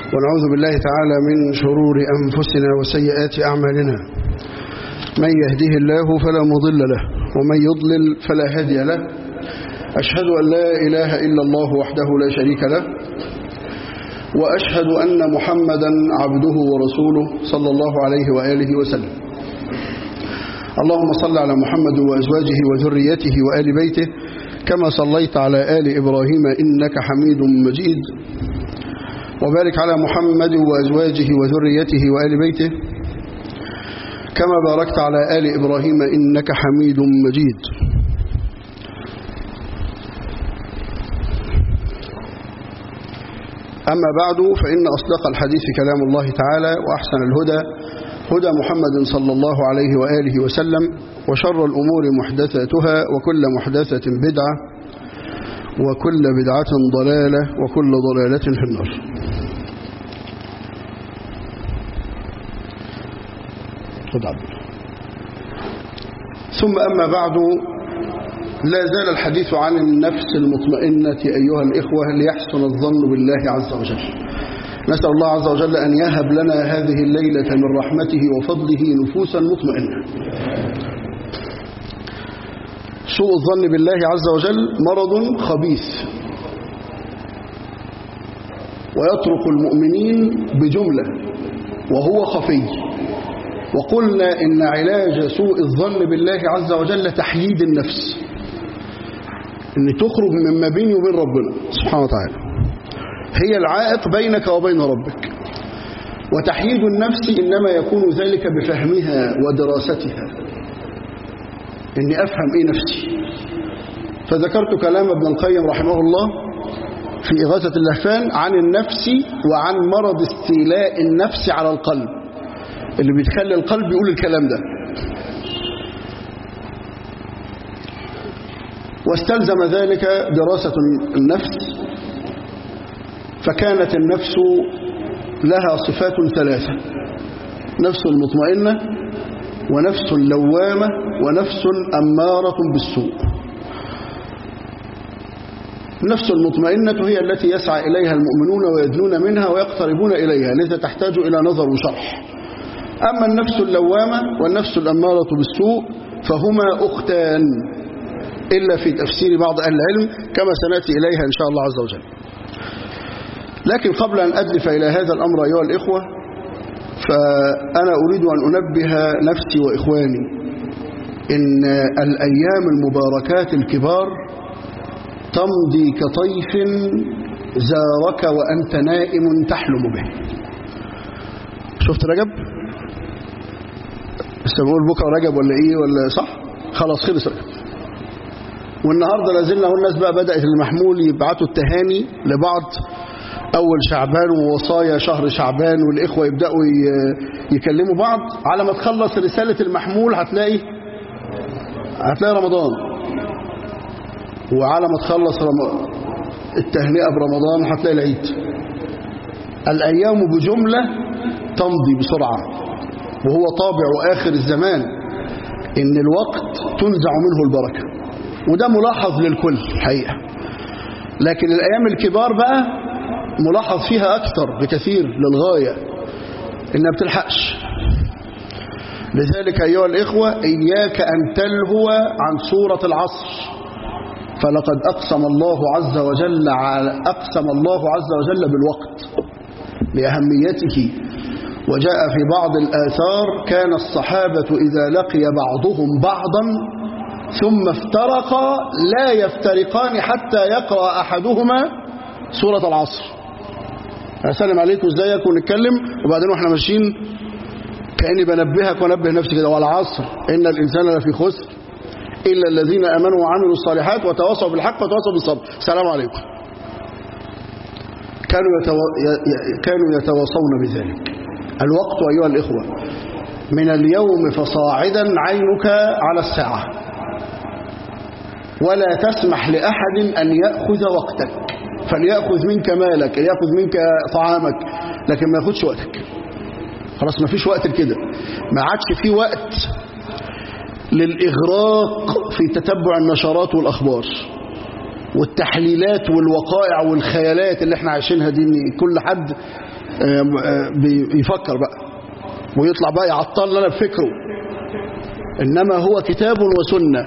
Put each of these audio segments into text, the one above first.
ونعوذ بالله تعالى من شرور أنفسنا وسيئات أعمالنا من يهده الله فلا مضل له ومن يضلل فلا هادي له أشهد أن لا إله إلا الله وحده لا شريك له وأشهد أن محمدا عبده ورسوله صلى الله عليه وآله وسلم اللهم صل على محمد وأزواجه وذريته وآل بيته كما صليت على آل إبراهيم إنك حميد مجيد وبارك على محمد وأزواجه وذريته وآل بيته كما باركت على آل إبراهيم إنك حميد مجيد أما بعد فإن أصدق الحديث كلام الله تعالى وأحسن الهدى هدى محمد صلى الله عليه وآله وسلم وشر الأمور محدثاتها وكل محدثة بدعة وكل بدعة ضلالة وكل ضلالة في النار ثم أما بعد لا زال الحديث عن النفس المطمئنة أيها الإخوة ليحسن الظن بالله عز وجل نسأل الله عز وجل أن يهب لنا هذه الليلة من رحمته وفضله نفوسا مطمئنة سوء الظن بالله عز وجل مرض خبيث ويترك المؤمنين بجملة وهو خفي وقلنا إن علاج سوء الظن بالله عز وجل تحييد النفس ان تخرج مما بيني وبين ربنا سبحانه وتعالى هي العائق بينك وبين ربك وتحييد النفس إنما يكون ذلك بفهمها ودراستها إني أفهم إيه نفسي فذكرت كلام ابن القيم رحمه الله في إغاثة اللهفان عن النفس وعن مرض استيلاء النفس على القلب اللي بيتخلي القلب يقول الكلام ده واستلزم ذلك دراسة النفس فكانت النفس لها صفات ثلاثة نفس مطمئنة ونفس لوامة ونفس أمارة بالسوء النفس المطمئنة هي التي يسعى إليها المؤمنون ويدنون منها ويقتربون إليها لذا تحتاج إلى نظر وشرح أما النفس اللوامة والنفس الأمارة بالسوء فهما أختان إلا في تفسير بعض أهل العلم كما سنأتي إليها إن شاء الله عز وجل لكن قبل أن أدلف إلى هذا الأمر أيها الإخوة فأنا أريد أن أنبه نفسي وإخواني إن الأيام المباركات الكبار تمضي كطيف زارك وأنت نائم تحلم به شفت رجب؟ بس بقول بكرة رجب ولا إيه ولا صح؟ خلاص خلص رجب والنهاردة لازلنا هو الناس بقى بدأت المحمول يبعتوا التهاني لبعض أول شعبان ووصايا شهر شعبان والإخوة يبدأوا يكلموا بعض على ما تخلص رسالة المحمول هتلاقي هتلاقي رمضان وعلى ما تخلص رم... التهنئة برمضان هتلاقي العيد الأيام بجملة تمضي بسرعة وهو طابع آخر الزمان إن الوقت تنزع منه البركة وده ملاحظ للكل حقيقة لكن الأيام الكبار بقى ملاحظ فيها أكثر بكثير للغاية إنها بتلحقش لذلك أيها الإخوة إياك أن تلهو عن سورة العصر فلقد أقسم الله عز وجل على أقسم الله عز وجل بالوقت لأهميته وجاء في بعض الآثار كان الصحابة إذا لقي بعضهم بعضا ثم افترقا لا يفترقان حتى يقرأ أحدهما سورة العصر أسلم عليكم ازيك ونتكلم وبعدين واحنا ماشيين كأني بنبهك ونبه نفسي كده والعصر إن الإنسان لفي خسر إلا الذين أمنوا وعملوا الصالحات وتواصوا بالحق وتواصوا بالصبر السلام عليكم كانوا, يتو... كانوا يتواصون بذلك الوقت أيها الإخوة من اليوم فصاعدا عينك على الساعة ولا تسمح لأحد أن يأخذ وقتك فليأخذ منك مالك يأخذ منك طعامك لكن ما يأخذش وقتك خلاص ما فيش وقت كده ما عادش في وقت للإغراق في تتبع النشرات والأخبار والتحليلات والوقائع والخيالات اللي احنا عايشينها دي ان كل حد بيفكر بقى ويطلع بقى يعطل لنا بفكره إنما هو كتاب وسنة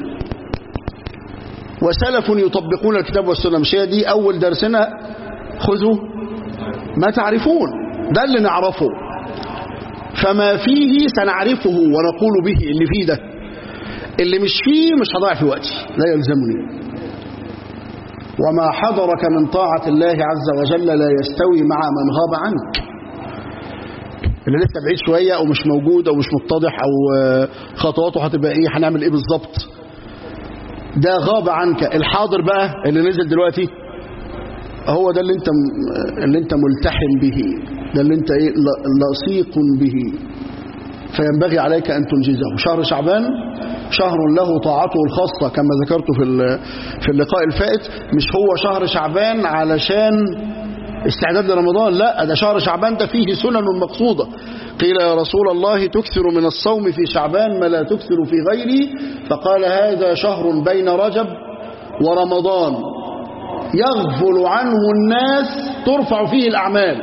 وسلف يطبقون الكتاب والسنة مش هي دي أول درسنا خذوا ما تعرفون ده اللي نعرفه فما فيه سنعرفه ونقول به اللي فيه ده اللي مش فيه مش هضيع في وقتي لا يلزمني وما حضرك من طاعة الله عز وجل لا يستوي مع من غاب عنك اللي لسه بعيد شوية أو مش موجود أو مش متضح أو خطواته هتبقى إيه هنعمل إيه بالظبط ده غاب عنك الحاضر بقى اللي نزل دلوقتي هو ده اللي انت اللي انت ملتحم به ده اللي انت ايه لصيق به فينبغي عليك ان تنجزه شهر شعبان شهر له طاعته الخاصة كما ذكرت في في اللقاء الفائت مش هو شهر شعبان علشان استعداد لرمضان لا ده شهر شعبان ده فيه سنن مقصودة قيل يا رسول الله تكثر من الصوم في شعبان ما لا تكثر في غيره فقال هذا شهر بين رجب ورمضان يغفل عنه الناس ترفع فيه الأعمال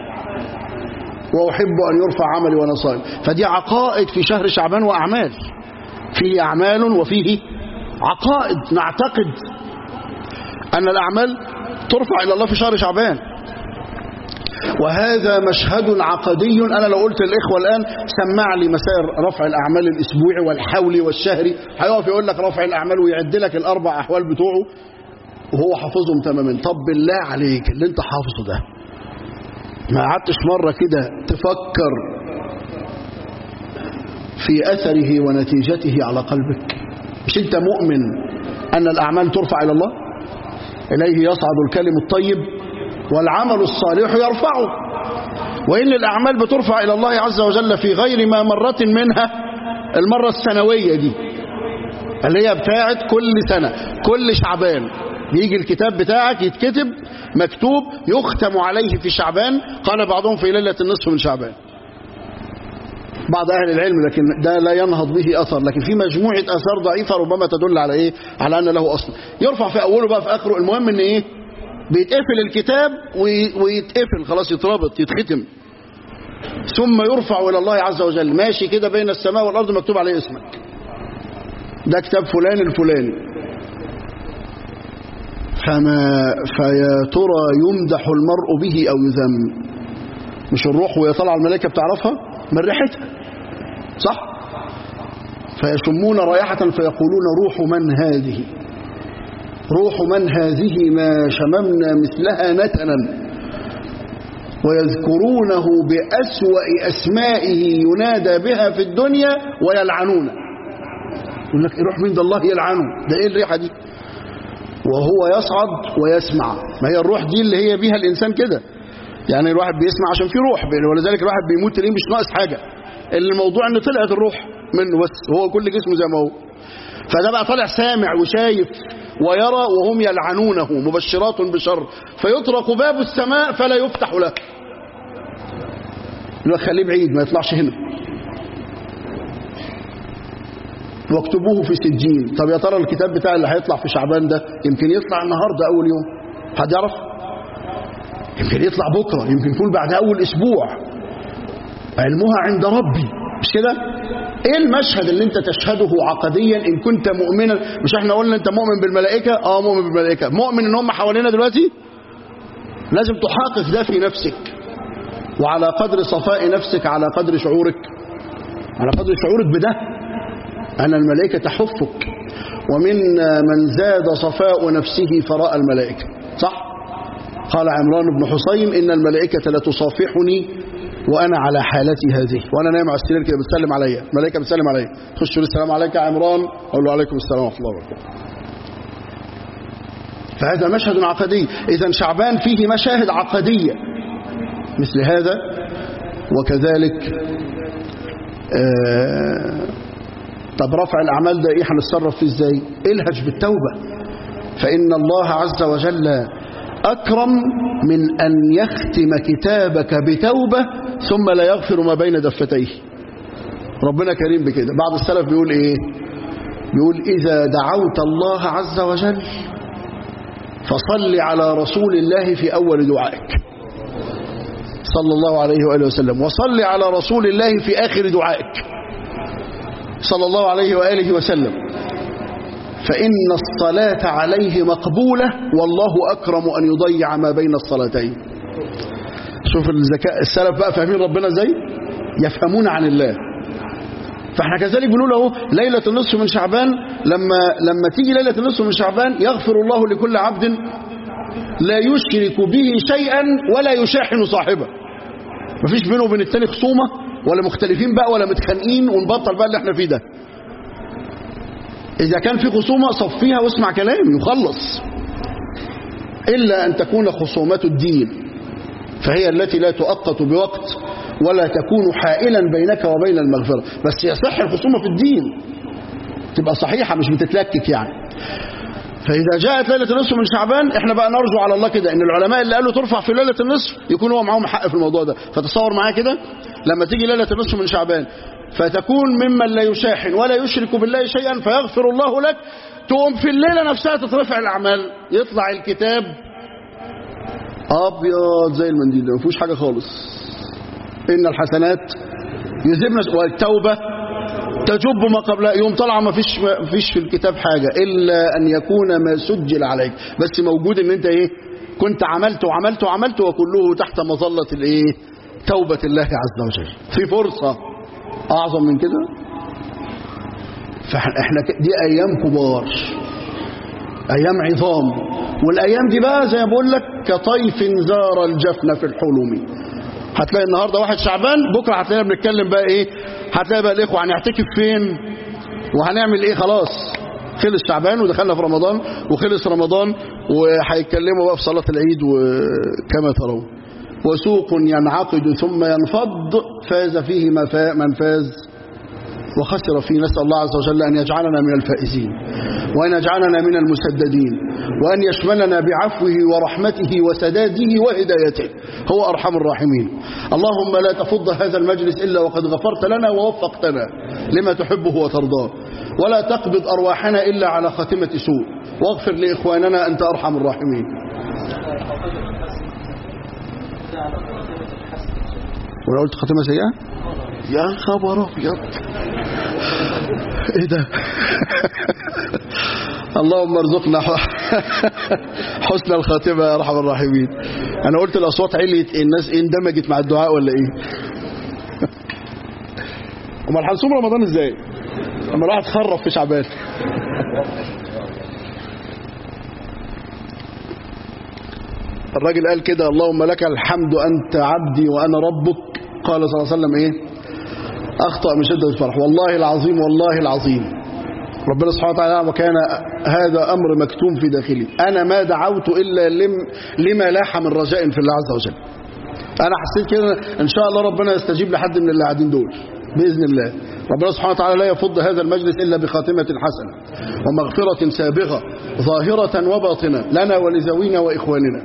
وأحب أن يرفع عملي وأنا صائم فدي عقائد في شهر شعبان وأعمال فيه أعمال وفيه عقائد نعتقد أن الأعمال ترفع إلى الله في شهر شعبان وهذا مشهد عقدي أنا لو قلت للإخوة الآن سمع لي مسائل رفع الأعمال الأسبوعي والحولي والشهري هيقف يقول لك رفع الأعمال ويعد لك الأربع أحوال بتوعه وهو حافظهم تماما طب بالله عليك اللي انت حافظه ده ما قعدتش مرة كده تفكر في أثره ونتيجته على قلبك مش انت مؤمن أن الأعمال ترفع إلى الله إليه يصعد الكلم الطيب والعمل الصالح يرفعه وإن الأعمال بترفع إلى الله عز وجل في غير ما مرة منها المرة السنوية دي اللي هي بتاعت كل سنة كل شعبان يجي الكتاب بتاعك يتكتب مكتوب يختم عليه في شعبان قال بعضهم في ليلة النصف من شعبان بعض أهل العلم لكن ده لا ينهض به أثر لكن في مجموعة أثار ضعيفة ربما تدل على إيه على أن له أصل يرفع في أوله بقى في آخره المهم أن إيه بيتقفل الكتاب ويتقفل خلاص يتربط يتختم ثم يرفع إلى الله عز وجل ماشي كده بين السماء والأرض مكتوب عليه اسمك ده كتاب فلان الفلاني فما فيا ترى يمدح المرء به أو يذم مش الروح وهي طالعه الملائكة بتعرفها من ريحتها صح فيشمون رائحة فيقولون روح من هذه روح من هذه ما شممنا مثلها نتنا ويذكرونه بأسوأ أسمائه ينادى بها في الدنيا ويلعنونه يقول لك روح مين ده الله يلعنه ده ايه الريحة دي وهو يصعد ويسمع ما هي الروح دي اللي هي بيها الإنسان كده يعني الواحد بيسمع عشان في روح ولذلك الواحد بيموت تلاقيه مش ناقص حاجة الموضوع ان طلعت الروح منه بس هو كل جسمه زي ما هو فده بقى طالع سامع وشايف ويرى وهم يلعنونه مبشرات بشر فيطرق باب السماء فلا يفتح له يقول خليه بعيد ما يطلعش هنا واكتبوه في سجين طب يا ترى الكتاب بتاع اللي هيطلع في شعبان ده يمكن يطلع النهارده اول يوم حد يعرف يمكن يطلع بكره يمكن يكون بعد اول اسبوع علمها عند ربي مش كده ايه المشهد اللي انت تشهده عقديا ان كنت مؤمنا مش احنا قلنا انت مؤمن بالملائكه اه مؤمن بالملائكه مؤمن ان هم حوالينا دلوقتي لازم تحقق ده في نفسك وعلى قدر صفاء نفسك على قدر شعورك على قدر شعورك بده أن الملائكة تحفك ومن من زاد صفاء نفسه فراء الملائكة صح؟ قال عمران بن حصين إن الملائكة لتصافحني وأنا على حالتي هذه وأنا نايم على السرير كده بتسلم عليا الملائكة بتسلم عليا تخش تقول السلام عليك يا عمران أقول له عليكم السلام ورحمة الله وبركاته فهذا مشهد عقدي إذا شعبان فيه مشاهد عقدية مثل هذا وكذلك آه طب رفع الأعمال ده إيه هنتصرف فيه إزاي الهج بالتوبة فإن الله عز وجل أكرم من أن يختم كتابك بتوبة ثم لا يغفر ما بين دفتيه ربنا كريم بكده بعض السلف بيقول إيه بيقول إذا دعوت الله عز وجل فصل على رسول الله في أول دعائك صلى الله عليه وآله وسلم وصل على رسول الله في آخر دعائك صلى الله عليه وآله وسلم فإن الصلاة عليه مقبولة والله أكرم أن يضيع ما بين الصلاتين شوف الذكاء السلف بقى فاهمين ربنا ازاي يفهمون عن الله فاحنا كذلك بنقول اهو ليلة النصف من شعبان لما لما تيجي ليلة النصف من شعبان يغفر الله لكل عبد لا يشرك به شيئا ولا يشاحن صاحبه مفيش بينه وبين التاني خصومة ولا مختلفين بقى ولا متخانقين ونبطل بقى اللي احنا فيه ده إذا كان في خصومة صفيها واسمع كلامي وخلص إلا أن تكون خصومات الدين فهي التي لا تؤقت بوقت ولا تكون حائلا بينك وبين المغفرة بس يصح الخصومة في الدين تبقى صحيحة مش بتتلكك يعني فإذا جاءت ليلة النصف من شعبان احنا بقى نرجو على الله كده ان العلماء اللي قالوا ترفع في ليلة النصف يكون هو معاهم حق في الموضوع ده فتصور معايا كده لما تيجي ليلة النصف من شعبان فتكون ممن لا يشاحن ولا يشرك بالله شيئا فيغفر الله لك تقوم في الليلة نفسها تترفع الأعمال يطلع الكتاب أبيض زي المنديل ده ما فيهوش حاجة خالص إن الحسنات يذهبن والتوبة تجب ما قبلها يوم طلع ما فيش ما فيش في الكتاب حاجة إلا أن يكون ما سجل عليك بس موجود إن أنت إيه كنت عملت وعملت وعملت وكله تحت مظلة الإيه توبة الله عز وجل في فرصة أعظم من كده فإحنا دي أيام كبار أيام عظام والأيام دي بقى زي ما بقول لك كطيف زار الجفن في الحلم هتلاقي النهارده واحد شعبان بكره هتلاقينا بنتكلم بقى ايه هتلاقي بقى الاخوه هنعتكف فين وهنعمل ايه خلاص خلص شعبان ودخلنا في رمضان وخلص رمضان وهيتكلموا بقى في صلاه العيد وكما ترون وسوق ينعقد ثم ينفض فاز فيه من فاز وخسر فيه نسأل الله عز وجل أن يجعلنا من الفائزين وأن يجعلنا من المسددين وأن يشملنا بعفوه ورحمته وسداده وهدايته هو أرحم الراحمين اللهم لا تفض هذا المجلس إلا وقد غفرت لنا ووفقتنا لما تحبه وترضاه ولا تقبض أرواحنا إلا على خاتمة سوء واغفر لإخواننا أنت أرحم الراحمين وأنا قلت خاتمة سيئة يا خبر أبيض ايه ده اللهم ارزقنا حسن الخاتمة يا ارحم الراحمين انا قلت الاصوات عليت الناس اندمجت مع الدعاء ولا ايه امال هنصوم رمضان ازاي اما الواحد خرف في شعبان الراجل قال كده اللهم لك الحمد انت عبدي وانا ربك قال صلى الله عليه وسلم ايه أخطأ من شدة الفرح والله العظيم والله العظيم ربنا سبحانه وتعالى وكان هذا أمر مكتوم في داخلي أنا ما دعوت إلا لم لما لاح من رجاء في الله عز وجل أنا حسيت كده إن شاء الله ربنا يستجيب لحد من اللي قاعدين دول بإذن الله ربنا سبحانه وتعالى لا يفض هذا المجلس إلا بخاتمة حسنة ومغفرة سابغة ظاهرة وباطنة لنا ولزوينا وإخواننا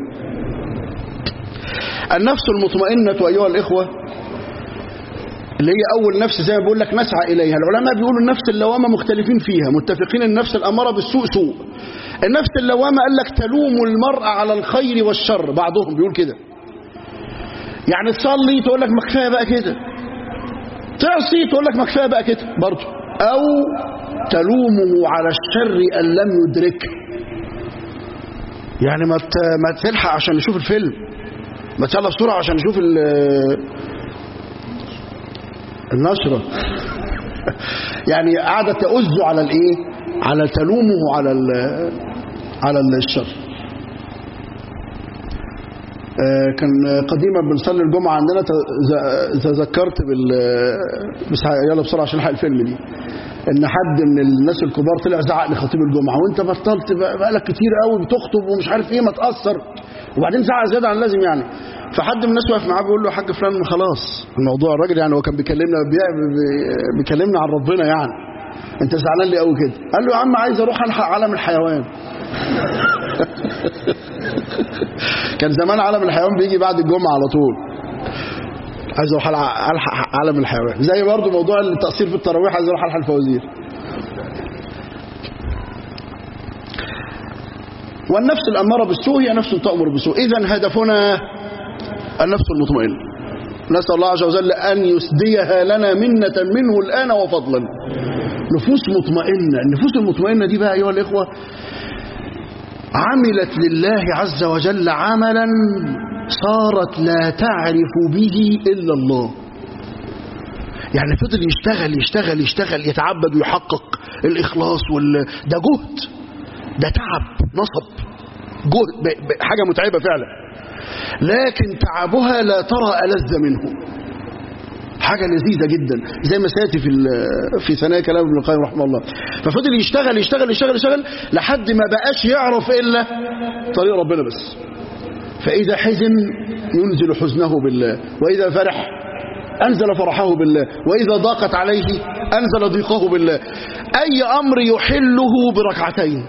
النفس المطمئنة أيها الإخوة اللي هي أول نفس زي ما بقول لك نسعى إليها العلماء بيقولوا النفس اللوامة مختلفين فيها متفقين النفس الأمارة بالسوء سوء النفس اللوامة قال لك تلوم المرء على الخير والشر بعضهم بيقول كده يعني تصلي تقول لك ما كفايه بقى كده تعصي تقول لك ما كفايه بقى كده برضه أو تلومه على الشر أن لم يدركه يعني ما ما تلحق عشان نشوف الفيلم ما تيلا بسرعة عشان نشوف النشرة يعني قاعدة تأز على الايه على تلومه على على الشر كان قديما بنصلي الجمعة عندنا تذكرت بال بس يلا بسرعة عشان الحق الفيلم دي ان حد من الناس الكبار طلع زعق لخطيب الجمعة وانت بطلت بقالك كتير قوي بتخطب ومش عارف ايه ما تأثر وبعدين زعق زيادة عن اللازم يعني فحد من الناس واقف معاه بيقول له حاج فلان خلاص الموضوع الراجل يعني هو كان بيكلمنا بيكلمنا عن ربنا يعني انت زعلان لي قوي كده قال له يا عم عايز اروح الحق عالم الحيوان كان زمان عالم الحيوان بيجي بعد الجمعه على طول عايز اروح الحق عالم الحيوان زي برضه موضوع التقصير في التراويح عايز اروح الحق الفوازير والنفس الاماره بالسوء هي نفس تامر بالسوء اذا هدفنا النفس المطمئنة نسأل الله عز وجل أن يسديها لنا منة منه الآن وفضلا نفوس مطمئنة النفوس المطمئنة دي بقى أيها الإخوة عملت لله عز وجل عملا صارت لا تعرف به إلا الله يعني فضل يشتغل يشتغل يشتغل يتعبد ويحقق الإخلاص وال... ده جهد ده تعب نصب جهد ب... ب... حاجة متعبة فعلا لكن تعبها لا ترى ألذ منه حاجة لذيذة جدا زي ما سيأتي في في ثنايا كلام ابن القيم رحمه الله ففضل يشتغل يشتغل يشتغل يشتغل لحد ما بقاش يعرف إلا طريق ربنا بس فإذا حزن ينزل حزنه بالله وإذا فرح أنزل فرحه بالله وإذا ضاقت عليه أنزل ضيقه بالله أي أمر يحله بركعتين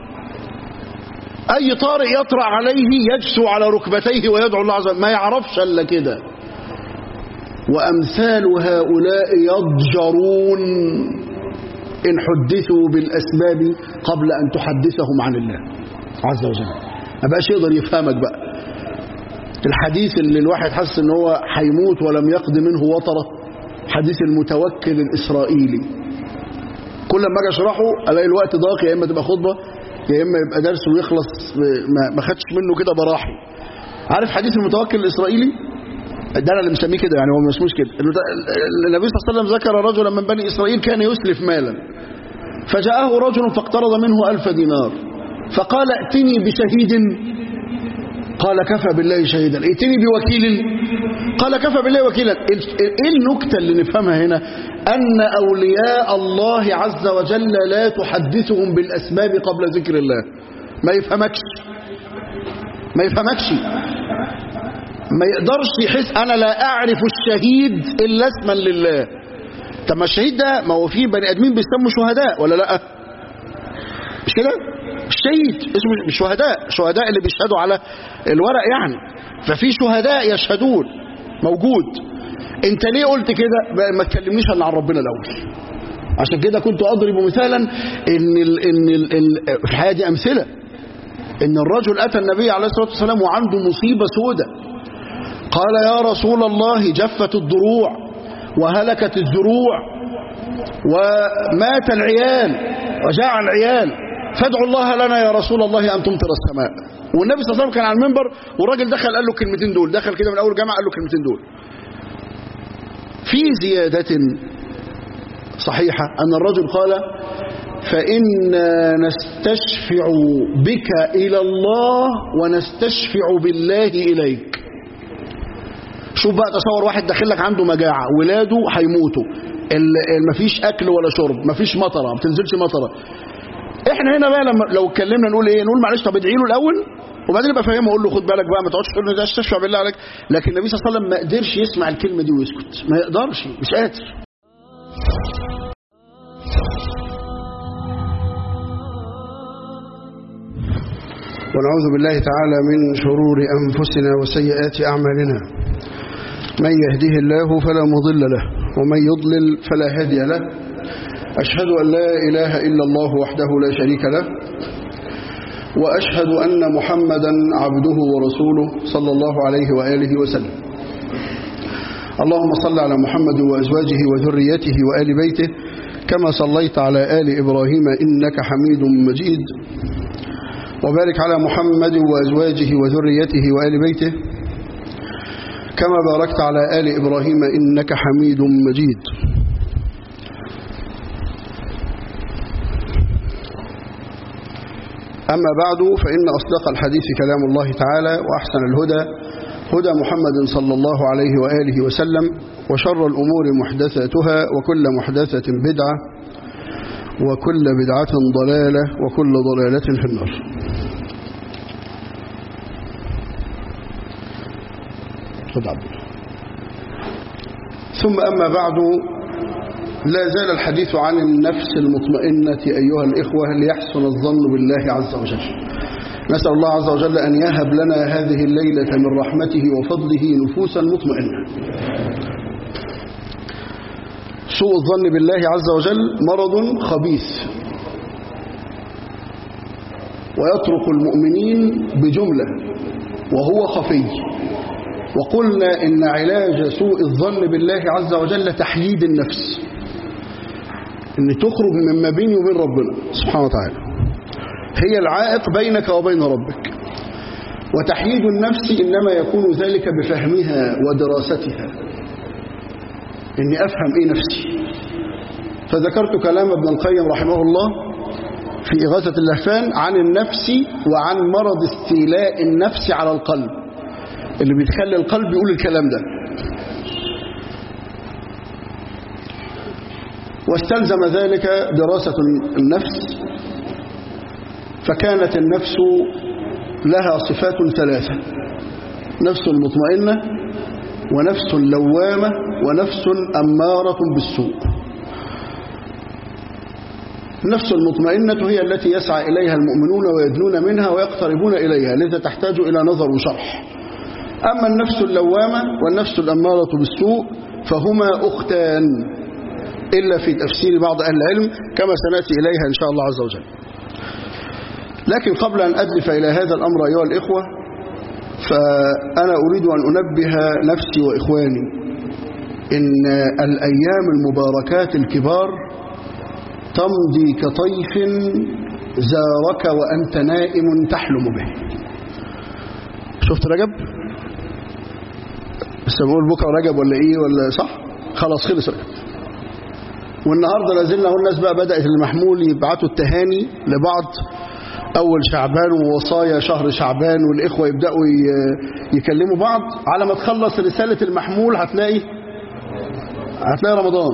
أي طارئ يطرأ عليه يجسو على ركبتيه ويدعو الله عز وجل ما يعرفش إلا كده وأمثال هؤلاء يضجرون إن حدثوا بالأسباب قبل أن تحدثهم عن الله عز وجل ما بقاش يقدر يفهمك بقى الحديث اللي الواحد حس ان هو هيموت ولم يقضي منه وطره حديث المتوكل الإسرائيلي كل ما اجي اشرحه الاقي الوقت ضاق يا اما تبقى خطبه يا اما يبقى درس ويخلص ما خدش منه كده براحي عارف حديث المتوكل الإسرائيلي ده انا اللي مسميه كده يعني هو ما اسموش كده النبي صلى الله عليه وسلم ذكر رجلا من بني إسرائيل كان يسلف مالا فجاءه رجل فاقترض منه ألف دينار فقال ائتني بشهيد قال كفى بالله شهيدا ائتني بوكيل قال كفى بالله وكيلا ايه النكتة اللي نفهمها هنا أن أولياء الله عز وجل لا تحدثهم بالأسباب قبل ذكر الله ما يفهمكش ما يفهمكش ما يقدرش يحس أنا لا أعرف الشهيد إلا اسما لله طب ما الشهيد ده ما هو فيه بني آدمين بيسموا شهداء ولا لا مش كده الشهيد اسمه شهداء شهداء اللي بيشهدوا على الورق يعني ففي شهداء يشهدون موجود انت ليه قلت كده ما تكلمنيش الا عن ربنا الاول عشان كده كنت اضرب مثالا ان ال ان ال ال في الحياه دي امثله ان الرجل اتى النبي عليه الصلاه والسلام وعنده مصيبه سوداء قال يا رسول الله جفت الضروع وهلكت الزروع ومات العيال وجاع العيال فادعوا الله لنا يا رسول الله أن تمطر السماء والنبي صلى الله عليه وسلم كان على المنبر والراجل دخل قال له الكلمتين دول دخل كده من أول جامعة قال له الكلمتين دول في زيادة صحيحة أن الرجل قال فإنا نستشفع بك إلى الله ونستشفع بالله إليك شوف بقى تصور واحد داخل لك عنده مجاعة ولاده هيموتوا مفيش أكل ولا شرب مفيش مطرة ما بتنزلش مطرة احنا هنا بقى لما لو اتكلمنا نقول ايه نقول معلش طب ادعي له الاول وبعدين ابقى فاهمه اقول له خد بالك بقى ما تقعدش تقول له ده استشفع بالله عليك لكن النبي صلى الله عليه وسلم ما قدرش يسمع الكلمه دي ويسكت ما يقدرش مش قادر ونعوذ بالله تعالى من شرور أنفسنا وسيئات أعمالنا من يهده الله فلا مضل له ومن يضلل فلا هادي له أشهد أن لا إله إلا الله وحده لا شريك له وأشهد أن محمدا عبده ورسوله صلى الله عليه وآله وسلم اللهم صل على محمد وأزواجه وذريته وآل بيته كما صليت على آل إبراهيم إنك حميد مجيد وبارك على محمد وأزواجه وذريته وآل بيته كما باركت على آل إبراهيم إنك حميد مجيد أما بعد فإن أصدق الحديث كلام الله تعالى وأحسن الهدى هدى محمد صلى الله عليه وآله وسلم وشر الأمور محدثاتها وكل محدثة بدعة وكل بدعة ضلالة وكل ضلالة في النار ثم أما بعد لا زال الحديث عن النفس المطمئنة أيها الإخوة ليحسن الظن بالله عز وجل نسأل الله عز وجل أن يهب لنا هذه الليلة من رحمته وفضله نفوسا مطمئنة سوء الظن بالله عز وجل مرض خبيث ويترك المؤمنين بجملة وهو خفي وقلنا إن علاج سوء الظن بالله عز وجل تحييد النفس إن تخرج مما بيني وبين ربنا سبحانه وتعالى هي العائق بينك وبين ربك وتحييد النفس إنما يكون ذلك بفهمها ودراستها إني أفهم إيه نفسي فذكرت كلام ابن القيم رحمه الله في إغاثة اللهفان عن النفس وعن مرض استيلاء النفس على القلب اللي بيتخلي القلب يقول الكلام ده واستلزم ذلك دراسة النفس فكانت النفس لها صفات ثلاثة نفس مطمئنة ونفس لوامة ونفس أمارة بالسوء النفس المطمئنة هي التي يسعى إليها المؤمنون ويدنون منها ويقتربون إليها لذا تحتاج إلى نظر وشرح أما النفس اللوامة والنفس الأمارة بالسوء فهما أختان إلا في تفسير بعض أهل العلم كما سنأتي إليها إن شاء الله عز وجل لكن قبل أن أدلف إلى هذا الأمر أيها الإخوة فأنا أريد أن أنبه نفسي وإخواني إن الأيام المباركات الكبار تمضي كطيف زارك وأنت نائم تحلم به شفت رجب بس بقول بكرة رجب ولا إيه ولا صح خلاص خلص رجب والنهاردة لازلنا هو الناس بقى بدأت المحمول يبعتوا التهاني لبعض أول شعبان ووصايا شهر شعبان والإخوة يبدأوا يكلموا بعض على ما تخلص رسالة المحمول هتلاقي هتلاقي رمضان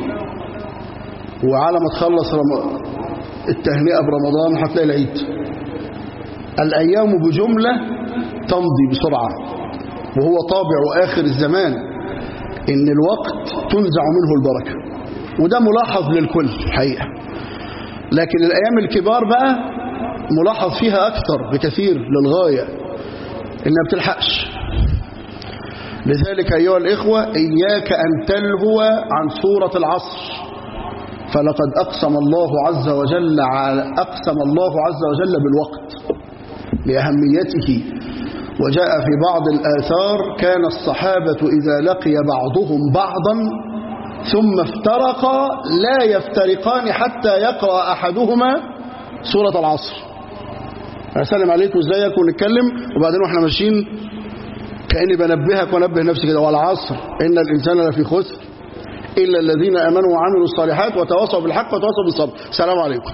وعلى ما تخلص رم... التهنئة برمضان هتلاقي العيد الأيام بجملة تمضي بسرعة وهو طابع آخر الزمان إن الوقت تنزع منه البركة وده ملاحظ للكل حقيقة لكن الأيام الكبار بقى ملاحظ فيها أكثر بكثير للغاية إنها بتلحقش لذلك أيها الإخوة إياك أن تلهو عن سورة العصر فلقد أقسم الله عز وجل على أقسم الله عز وجل بالوقت لأهميته وجاء في بعض الآثار كان الصحابة إذا لقي بعضهم بعضا ثم افترقا لا يفترقان حتى يقرأ أحدهما سورة العصر أسلم عليكم ازيك ونتكلم وبعدين واحنا ماشيين كأني بنبهك ونبه نفسي كده والعصر إن الإنسان لفي خسر إلا الذين آمنوا وعملوا الصالحات وتواصوا بالحق وتواصوا بالصبر السلام عليكم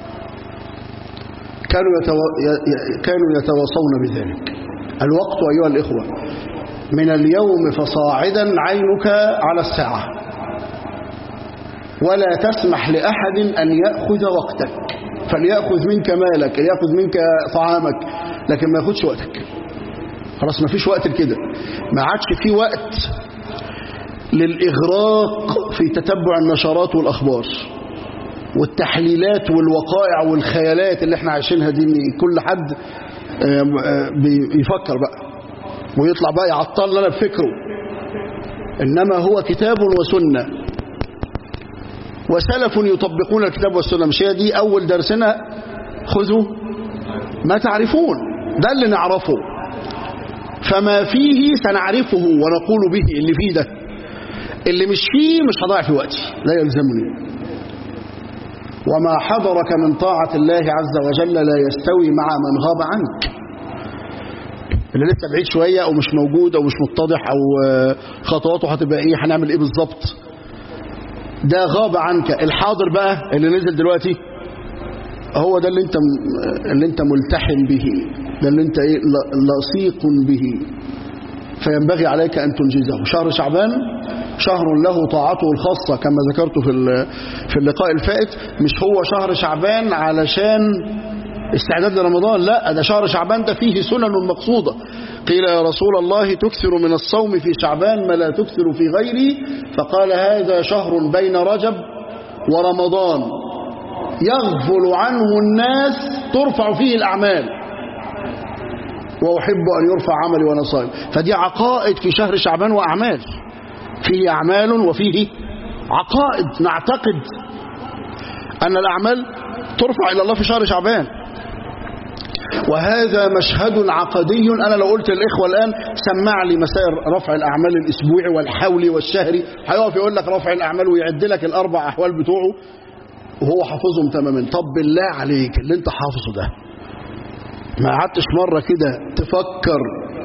كانوا, يتو... كانوا يتواصون بذلك الوقت أيها الإخوة من اليوم فصاعدا عينك على الساعة ولا تسمح لأحد أن يأخذ وقتك فليأخذ منك مالك ليأخذ منك طعامك لكن ما ياخدش وقتك خلاص ما فيش وقت لكده ما عادش في وقت للإغراق في تتبع النشرات والأخبار والتحليلات والوقائع والخيالات اللي احنا عايشينها دي ان كل حد بيفكر بقى ويطلع بقى يعطل لنا بفكره إنما هو كتاب وسنة وسلف يطبقون الكتاب والسنة مش هي دي أول درسنا خذوا ما تعرفون ده اللي نعرفه فما فيه سنعرفه ونقول به اللي فيه ده اللي مش فيه مش هضيع في وقتي لا يلزمني وما حضرك من طاعة الله عز وجل لا يستوي مع من غاب عنك اللي لسه بعيد شوية أو مش موجود أو مش متضح أو خطواته هتبقى إيه هنعمل إيه بالظبط ده غاب عنك الحاضر بقى اللي نزل دلوقتي هو ده اللي انت اللي انت ملتحم به ده اللي انت ايه لصيق به فينبغي عليك ان تنجزه شهر شعبان شهر له طاعته الخاصة كما ذكرت في في اللقاء الفائت مش هو شهر شعبان علشان استعداد لرمضان لا ده شهر شعبان ده فيه سنن مقصودة قيل يا رسول الله تكثر من الصوم في شعبان ما لا تكثر في غيره فقال هذا شهر بين رجب ورمضان يغفل عنه الناس ترفع فيه الأعمال وأحب أن يرفع عملي وأنا صائم فدي عقائد في شهر شعبان وأعمال فيه أعمال وفيه عقائد نعتقد أن الأعمال ترفع إلى الله في شهر شعبان وهذا مشهد عقدي أنا لو قلت للإخوة الآن سمع لي مسائل رفع الأعمال الأسبوعي والحولي والشهري هيقف يقول لك رفع الأعمال ويعد لك الأربع أحوال بتوعه وهو حافظهم تماما طب بالله عليك اللي انت حافظه ده ما قعدتش مرة كده تفكر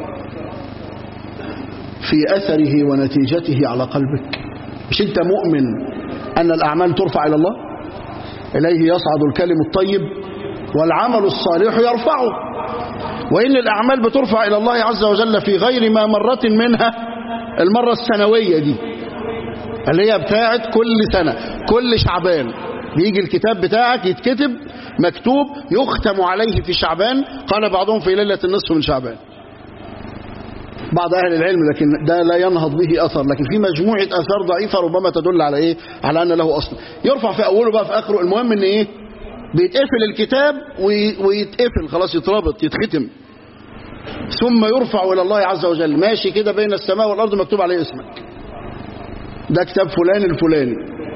في أثره ونتيجته على قلبك مش انت مؤمن أن الأعمال ترفع إلى الله إليه يصعد الكلم الطيب والعمل الصالح يرفعه وإن الأعمال بترفع إلى الله عز وجل في غير ما مرة منها المرة السنوية دي اللي هي بتاعت كل سنة كل شعبان بيجي الكتاب بتاعك يتكتب مكتوب يختم عليه في شعبان قال بعضهم في ليلة النصف من شعبان بعض أهل العلم لكن ده لا ينهض به أثر لكن في مجموعة أثار ضعيفة ربما تدل على إيه على أن له أصل يرفع في أوله بقى في آخره المهم إن إيه بيتقفل الكتاب ويتقفل خلاص يتربط يتختم ثم يرفع إلى الله عز وجل ماشي كده بين السماء والأرض مكتوب عليه اسمك ده كتاب فلان الفلاني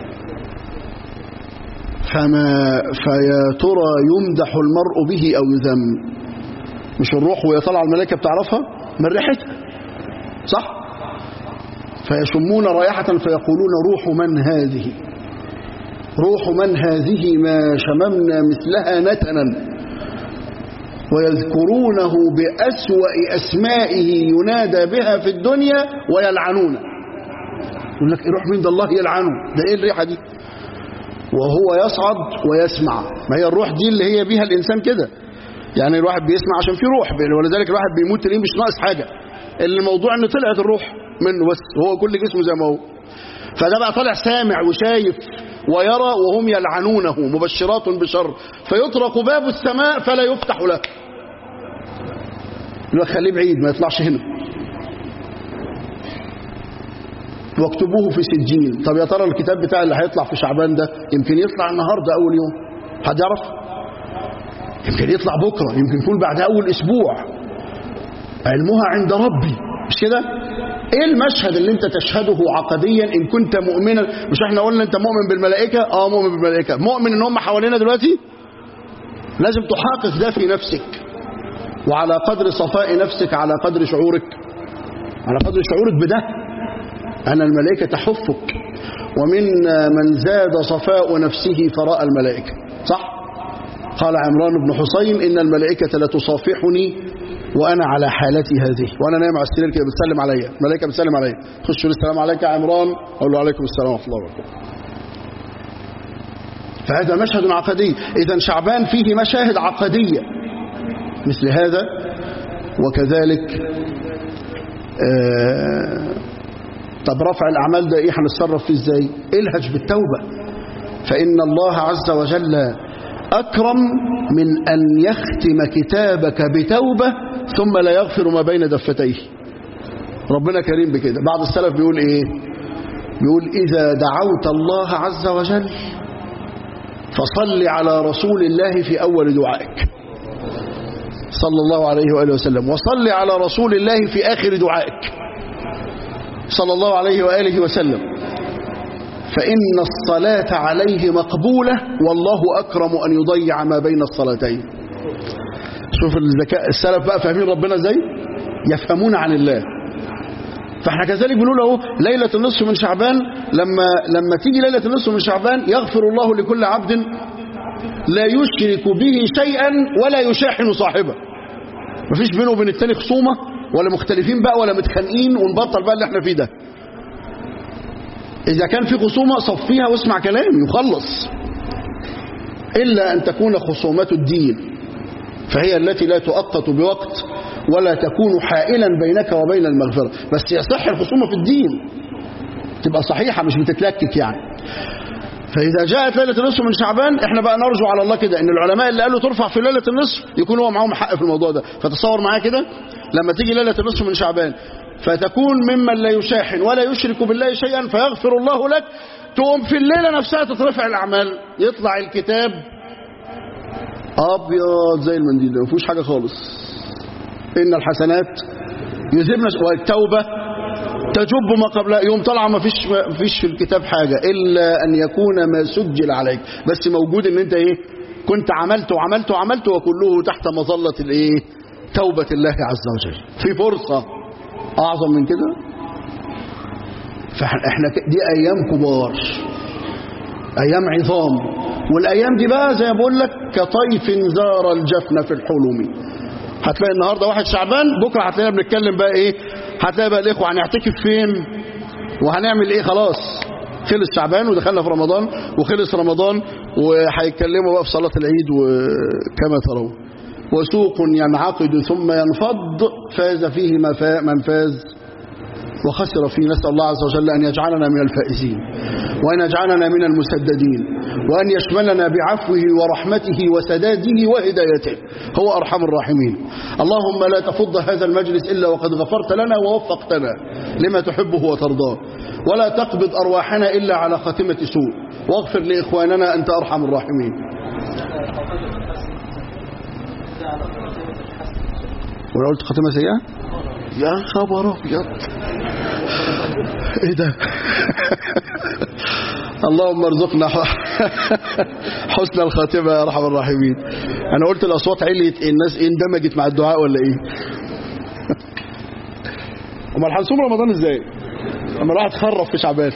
فما فيا ترى يمدح المرء به أو يذم مش الروح وهي طالعه الملائكة بتعرفها من ريحتها صح فيشمون رائحة فيقولون روح من هذه روح من هذه ما شممنا مثلها نتنا ويذكرونه بأسوأ أسمائه ينادى بها في الدنيا ويلعنونه يقول لك روح مين ده الله يلعنه ده ايه الريحة دي وهو يصعد ويسمع ما هي الروح دي اللي هي بيها الإنسان كده يعني الواحد بيسمع عشان في روح ولذلك الواحد بيموت تلاقيه مش ناقص حاجة الموضوع ان طلعت الروح منه بس هو كل جسمه زي ما هو فده بقى طالع سامع وشايف ويرى وهم يلعنونه مبشرات بشر فيطرق باب السماء فلا يفتح له يقول خليه بعيد ما يطلعش هنا واكتبوه في سجين طب يا ترى الكتاب بتاع اللي هيطلع في شعبان ده يمكن يطلع النهارده اول يوم حد يعرف يمكن يطلع بكره يمكن يكون بعد اول اسبوع علمها عند ربي مش كده ايه المشهد اللي انت تشهده عقديا ان كنت مؤمنا مش احنا قلنا انت مؤمن بالملائكه اه مؤمن بالملائكه مؤمن ان هم حوالينا دلوقتي لازم تحقق ده في نفسك وعلى قدر صفاء نفسك على قدر شعورك على قدر شعورك بده أن الملائكة تحفك ومن من زاد صفاء نفسه فراء الملائكة صح؟ قال عمران بن حسين إن الملائكة لتصافحني وأنا على حالتي هذه وأنا نايم على السرير كده بتسلم عليا الملائكة بتسلم عليا خش السلام عليك يا عمران أقول له عليكم السلام ورحمة الله وبركاته فهذا مشهد عقدي إذا شعبان فيه مشاهد عقدية مثل هذا وكذلك آه طب رفع الأعمال ده إيه هنتصرف فيه إزاي الهج بالتوبة فإن الله عز وجل أكرم من أن يختم كتابك بتوبة ثم لا يغفر ما بين دفتيه ربنا كريم بكده بعض السلف بيقول إيه بيقول إذا دعوت الله عز وجل فصل على رسول الله في أول دعائك صلى الله عليه وآله وسلم وصل على رسول الله في آخر دعائك صلى الله عليه وآله وسلم فإن الصلاة عليه مقبولة والله أكرم أن يضيع ما بين الصلاتين شوف الذكاء السلف بقى فاهمين ربنا ازاي يفهمون عن الله فاحنا كذلك بنقول اهو ليلة النصف من شعبان لما لما تيجي ليلة النصف من شعبان يغفر الله لكل عبد لا يشرك به شيئا ولا يشاحن صاحبه مفيش بينه وبين التاني خصومه ولا مختلفين بقى ولا متخانقين ونبطل بقى اللي احنا فيه ده إذا كان في خصومة صفيها واسمع كلامي وخلص إلا أن تكون خصومة الدين فهي التي لا تؤقت بوقت ولا تكون حائلا بينك وبين المغفرة بس يصح الخصومة في الدين تبقى صحيحة مش بتتلكك يعني فإذا جاءت ليلة النصف من شعبان احنا بقى نرجو على الله كده ان العلماء اللي قالوا ترفع في ليلة النصف يكون هو معاهم حق في الموضوع ده فتصور معايا كده لما تيجي ليلة النصف من شعبان فتكون ممن لا يشاحن ولا يشرك بالله شيئا فيغفر الله لك تقوم في الليلة نفسها تترفع الأعمال يطلع الكتاب أبيض زي المنديل ما فيهوش حاجة خالص إن الحسنات يذهبن والتوبة تجب ما قبل يوم طالعه ما فيش ما فيش في الكتاب حاجة إلا أن يكون ما سجل عليك بس موجود إن أنت إيه كنت عملت وعملت وعملت وكله تحت مظلة الايه توبة الله عز وجل في فرصة اعظم من كده فاحنا دي ايام كبار ايام عظام والايام دي بقى زي ما بقول لك كطيف زار الجفن في الحلم هتلاقي النهارده واحد شعبان بكره هتلاقينا بنتكلم بقى ايه هتلاقي بقى الاخوه هنعتكف فين وهنعمل ايه خلاص خلص شعبان ودخلنا في رمضان وخلص رمضان وهيتكلموا بقى في صلاه العيد وكما ترون وسوق ينعقد ثم ينفض فاز فيه من فاز وخسر فيه نسأل الله عز وجل أن يجعلنا من الفائزين وأن يجعلنا من المسددين وأن يشملنا بعفوه ورحمته وسداده وهدايته هو أرحم الراحمين اللهم لا تفض هذا المجلس إلا وقد غفرت لنا ووفقتنا لما تحبه وترضاه ولا تقبض أرواحنا إلا على خاتمة سوء واغفر لإخواننا أنت أرحم الراحمين ولا قلت خاتمة سيئة يا خبر ابيض ايه ده اللهم ارزقنا حسن الخاتمه يا ارحم الراحمين انا قلت الاصوات عليت الناس اندمجت مع الدعاء ولا ايه امال هنصوم رمضان ازاي اما راح تخرف في شعبان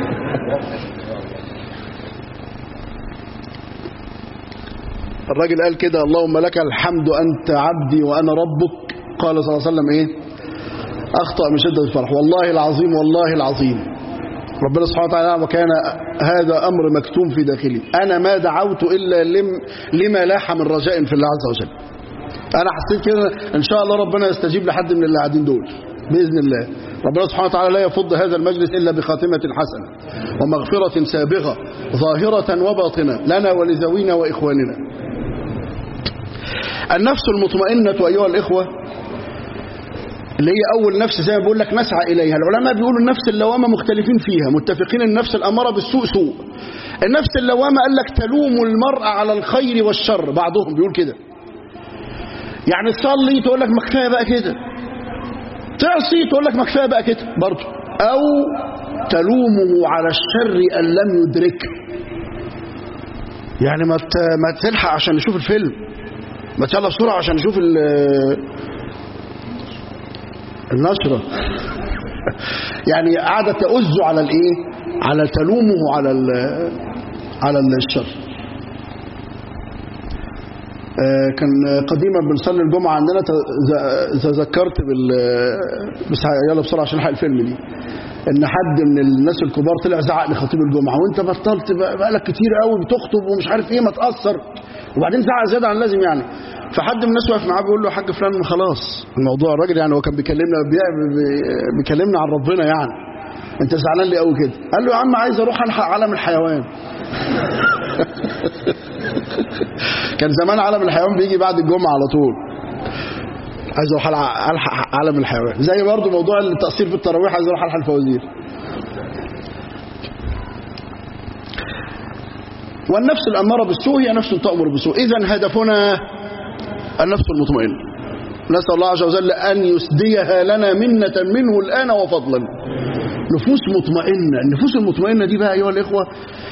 الراجل قال كده اللهم لك الحمد انت عبدي وانا ربك قال صلى الله عليه وسلم ايه أخطأ من شدة الفرح والله العظيم والله العظيم ربنا سبحانه وتعالى وكان هذا أمر مكتوم في داخلي أنا ما دعوت إلا لم لما لاح من رجاء في الله عز وجل أنا حسيت كده إن شاء الله ربنا يستجيب لحد من اللي قاعدين دول بإذن الله ربنا سبحانه وتعالى لا يفض هذا المجلس إلا بخاتمة حسنة ومغفرة سابغة ظاهرة وباطنة لنا ولذوينا وإخواننا النفس المطمئنة أيها الإخوة اللي هي أول نفس زي ما بقول لك نسعى إليها العلماء بيقولوا النفس اللوامة مختلفين فيها متفقين النفس الأمارة بالسوء سوء النفس اللوامة قال لك تلوم المرء على الخير والشر بعضهم بيقول كده يعني تصلي تقول لك ما كفايه بقى كده تعصي تقول لك ما كفايه بقى كده برضه أو تلومه على الشر أن لم يدركه يعني ما ما تلحق عشان نشوف الفيلم ما تيلا بسرعة عشان نشوف النشرة يعني قاعدة تأز على الايه على تلومه على على الشر كان قديما بنصلي الجمعة عندنا تذكرت بال بس يلا بسرعة عشان الحق الفيلم دي ان حد من الناس الكبار طلع زعق لخطيب الجمعة وانت بطلت بقالك كتير قوي بتخطب ومش عارف ايه ما تأثر وبعدين زعق زيادة عن اللازم يعني فحد من الناس واقف معاه بيقول له يا حاج فلان خلاص الموضوع الراجل يعني هو كان بيكلمنا بيكلمنا عن ربنا يعني انت زعلان لي قوي كده قال له يا عم عايز اروح الحق عالم الحيوان كان زمان عالم الحيوان بيجي بعد الجمعه على طول عايز اروح الحق عالم الحيوان زي برضه موضوع التقصير في التراويح عايز اروح الحق الفوازير والنفس الأمارة بالسوء هي نفس تأمر بالسوء إذا هدفنا النفس المطمئنة نسأل الله عز وجل أن يسديها لنا منة منه الآن وفضلا نفوس مطمئنة النفوس المطمئنة دي بقى أيها الإخوة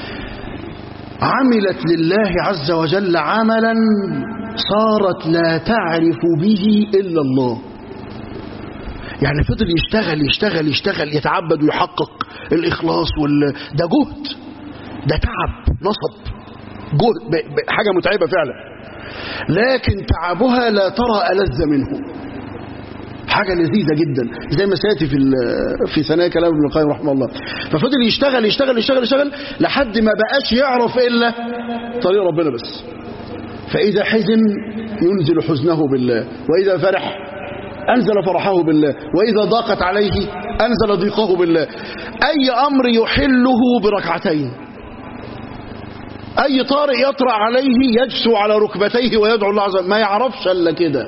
عملت لله عز وجل عملا صارت لا تعرف به إلا الله يعني فضل يشتغل يشتغل يشتغل يتعبد ويحقق الإخلاص وال... ده جهد ده تعب نصب جهد حاجة متعبة فعلا لكن تعبها لا ترى ألذ منه حاجة لذيذة جدا زي ما سيأتي في في ثنايا كلام ابن القيم رحمه الله ففضل يشتغل يشتغل يشتغل يشتغل لحد ما بقاش يعرف إلا طريق ربنا بس فإذا حزن ينزل حزنه بالله وإذا فرح أنزل فرحه بالله وإذا ضاقت عليه أنزل ضيقه بالله أي أمر يحله بركعتين أي طارئ يطرأ عليه يجسو على ركبتيه ويدعو الله عز وجل ما يعرفش إلا كده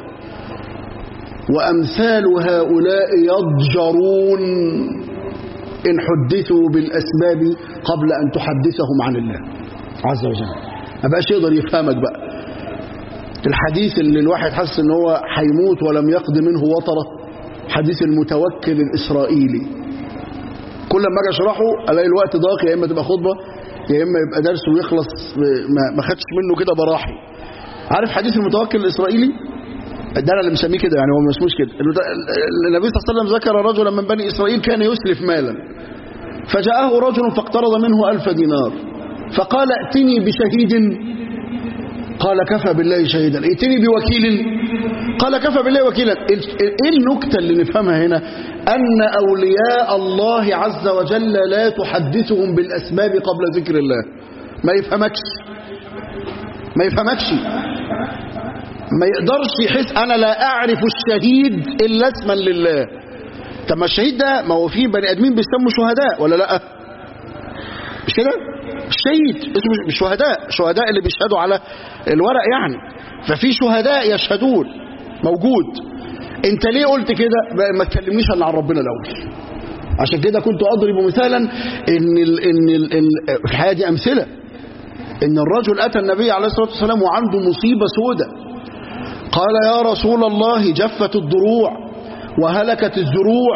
وأمثال هؤلاء يضجرون إن حدثوا بالأسباب قبل أن تحدثهم عن الله عز وجل ما بقاش يقدر يفهمك بقى الحديث اللي الواحد حس ان هو هيموت ولم يقض منه وطره حديث المتوكل الإسرائيلي كل ما اجي اشرحه الاقي الوقت ضاق يا اما تبقى خطبه يا اما يبقى درس ويخلص ما, ما خدش منه كده براحي عارف حديث المتوكل الاسرائيلي ده انا اللي مسميه كده يعني هو ما اسموش كده النبي صلى الله عليه وسلم ذكر رجلا من بني اسرائيل كان يسلف مالا فجاءه رجل فاقترض منه ألف دينار فقال ائتني بشهيد قال كفى بالله شهيدا ائتني بوكيل قال كفى بالله وكيلا ايه النكتة اللي نفهمها هنا ان اولياء الله عز وجل لا تحدثهم بالاسباب قبل ذكر الله ما يفهمكش ما يفهمكش ما يقدرش يحس انا لا اعرف الشهيد الا اسما لله طب ما الشهيد ده ما هو فيه بني ادمين بيسموا شهداء ولا لا مش كده الشهيد اسمه مش شهداء شهداء اللي بيشهدوا على الورق يعني ففي شهداء يشهدون موجود انت ليه قلت كده ما تكلمنيش الا عن ربنا الاول عشان كده كنت اضرب مثالا ان ال ان ال ال في الحياه دي امثله ان الرجل اتى النبي عليه الصلاه والسلام وعنده مصيبه سودة قال يا رسول الله جفت الضروع وهلكت الزروع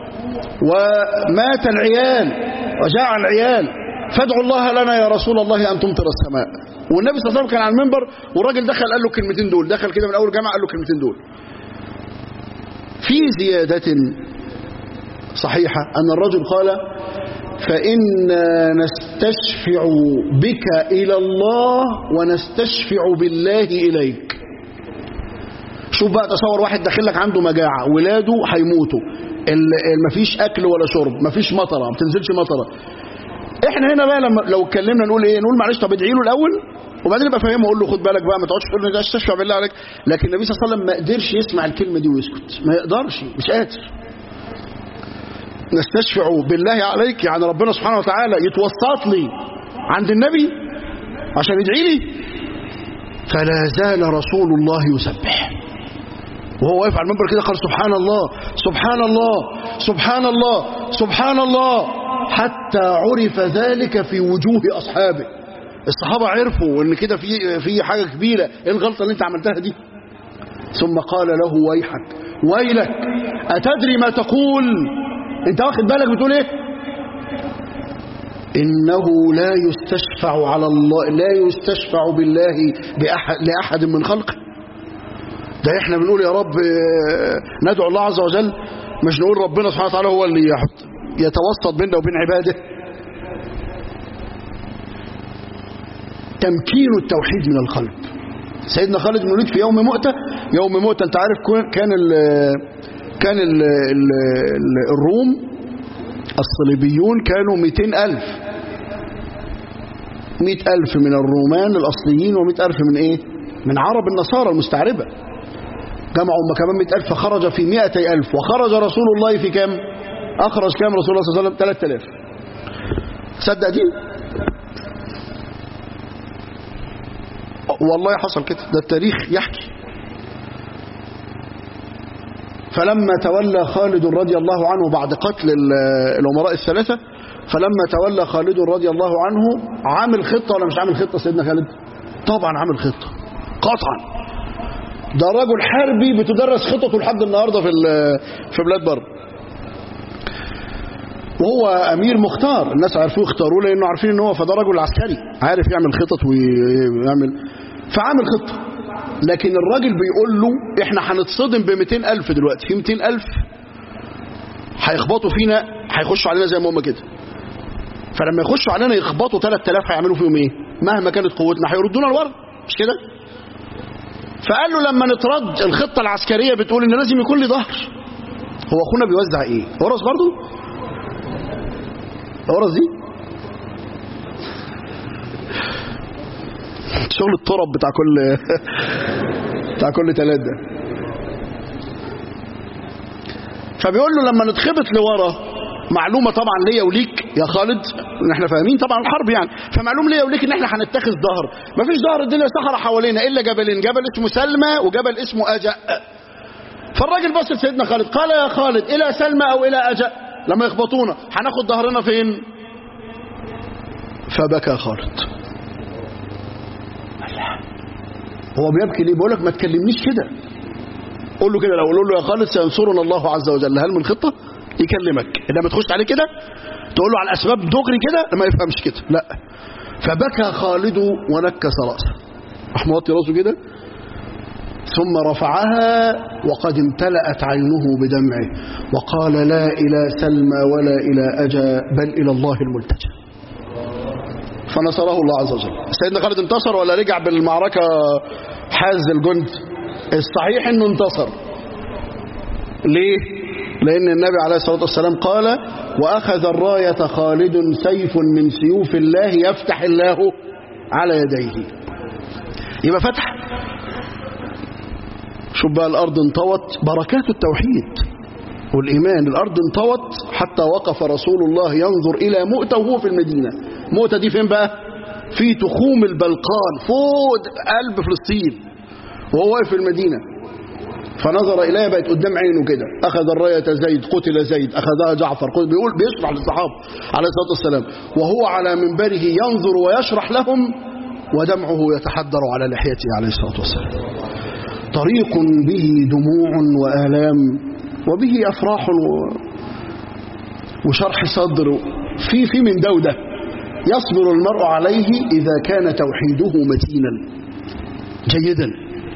ومات العيال وجاع العيال فادعوا الله لنا يا رسول الله أن تمطر السماء والنبي صلى الله عليه وسلم كان على المنبر والراجل دخل قال له الكلمتين دول دخل كده من أول جامعة قال له الكلمتين دول في زيادة صحيحة أن الرجل قال فإنا نستشفع بك إلى الله ونستشفع بالله إليك شوف بقى تصور واحد داخل لك عنده مجاعة ولاده هيموتوا مفيش أكل ولا شرب مفيش مطرة ما بتنزلش مطرة احنا هنا بقى لما لو اتكلمنا نقول ايه نقول معلش طب ادعي له الاول وبعدين ابقى فاهمه اقول له خد بالك بقى ما تقعدش تقول لي ده استشفع بالله عليك لكن النبي صلى الله عليه وسلم ما قدرش يسمع الكلمه دي ويسكت ما يقدرش مش قادر نستشفع بالله عليك يعني ربنا سبحانه وتعالى يتوسط لي عند النبي عشان يدعي لي فلا زال رسول الله يسبح وهو واقف على المنبر كده قال سبحان الله سبحان الله سبحان الله سبحان الله حتى عرف ذلك في وجوه أصحابه الصحابة عرفوا ان كده في في حاجة كبيرة ايه الغلطة اللي انت عملتها دي ثم قال له ويحك ويلك أتدري ما تقول انت واخد بالك بتقول ايه إنه لا يستشفع على الله لا يستشفع بالله بأحد لأحد من خلقه ده احنا بنقول يا رب ندعو الله عز وجل مش نقول ربنا سبحانه وتعالى هو اللي يحط يتوسط بيننا وبين عباده تمكين التوحيد من القلب سيدنا خالد بن الوليد في يوم مؤتة يوم مؤتة انت عارف كان ال كان ال ال الروم الصليبيون كانوا 200 ألف 100 ألف من الرومان الأصليين و100 ألف من إيه من عرب النصارى المستعربة جمعوا هم كمان 100 ألف فخرج في 200 ألف وخرج رسول الله في كام أخرج كام رسول الله صلى الله عليه وسلم 3000 صدق دي والله حصل كده ده التاريخ يحكي فلما تولى خالد رضي الله عنه بعد قتل الأمراء الثلاثة فلما تولى خالد رضي الله عنه عامل خطة ولا مش عامل خطة سيدنا خالد طبعا عامل خطة قطعا ده رجل حربي بتدرس خطته لحد النهاردة في في بلاد بره وهو امير مختار الناس عرفوه يختاروه لانه عارفين ان هو فده رجل عسكري عارف يعمل خطط ويعمل فعامل خطه لكن الراجل بيقول له احنا هنتصدم ب 200 ألف دلوقتي في 200 ألف هيخبطوا فينا هيخشوا علينا زي ما هم كده فلما يخشوا علينا يخبطوا 3000 هيعملوا فيهم ايه مهما كانت قوتنا هيردونا لورا مش كده فقال له لما نترد الخطة العسكرية بتقول ان لازم يكون لي ظهر هو اخونا بيوزع ايه ورث برضه ورث دي شغل الطرب بتاع كل بتاع كل تلات ده فبيقول له لما نتخبط لورا معلومة طبعا ليا وليك يا خالد ان احنا فاهمين طبعا الحرب يعني فمعلوم ليا وليك ان احنا هنتخذ ظهر مفيش ظهر الدنيا صحراء حوالينا الا جبلين جبل اسمه سلمى وجبل اسمه اجأ فالراجل بص لسيدنا خالد قال يا خالد الى سلمى او الى اجأ لما يخبطونا هناخد ظهرنا فين فبكى خالد هو بيبكي ليه بيقول لك ما تكلمنيش كده قول له كده لو قول له يا خالد سينصرنا الله عز وجل هل من خطة يكلمك انما تخش عليه كده تقول له على الاسباب دغري كده ما يفهمش كده لا فبكى خالد ونكس راسه راح موطي راسه كده ثم رفعها وقد امتلأت عينه بدمعه وقال لا إلى سلمى ولا إلى أجا بل إلى الله الملتجى فنصره الله عز وجل سيدنا خالد انتصر ولا رجع بالمعركة حاز الجند الصحيح انه انتصر ليه لان النبي عليه الصلاة والسلام قال واخذ الراية خالد سيف من سيوف الله يفتح الله على يديه يبقى فتح شوف بقى الارض انطوت بركات التوحيد والإيمان الأرض انطوت حتى وقف رسول الله ينظر إلى مؤتة وهو في المدينة مؤتة دي فين بقى في تخوم البلقان فوق قلب فلسطين وهو واقف في المدينة فنظر إليها بقت قدام عينه كده أخذ الراية زيد قتل زيد أخذها جعفر قتل بيقول بيشرح للصحابة عليه الصلاة والسلام وهو على منبره ينظر ويشرح لهم ودمعه يتحدر على لحيته عليه الصلاة والسلام طريق به دموع وآلام وبه أفراح و... وشرح صدر في في من ده وده يصبر المرء عليه إذا كان توحيده متينا جيدا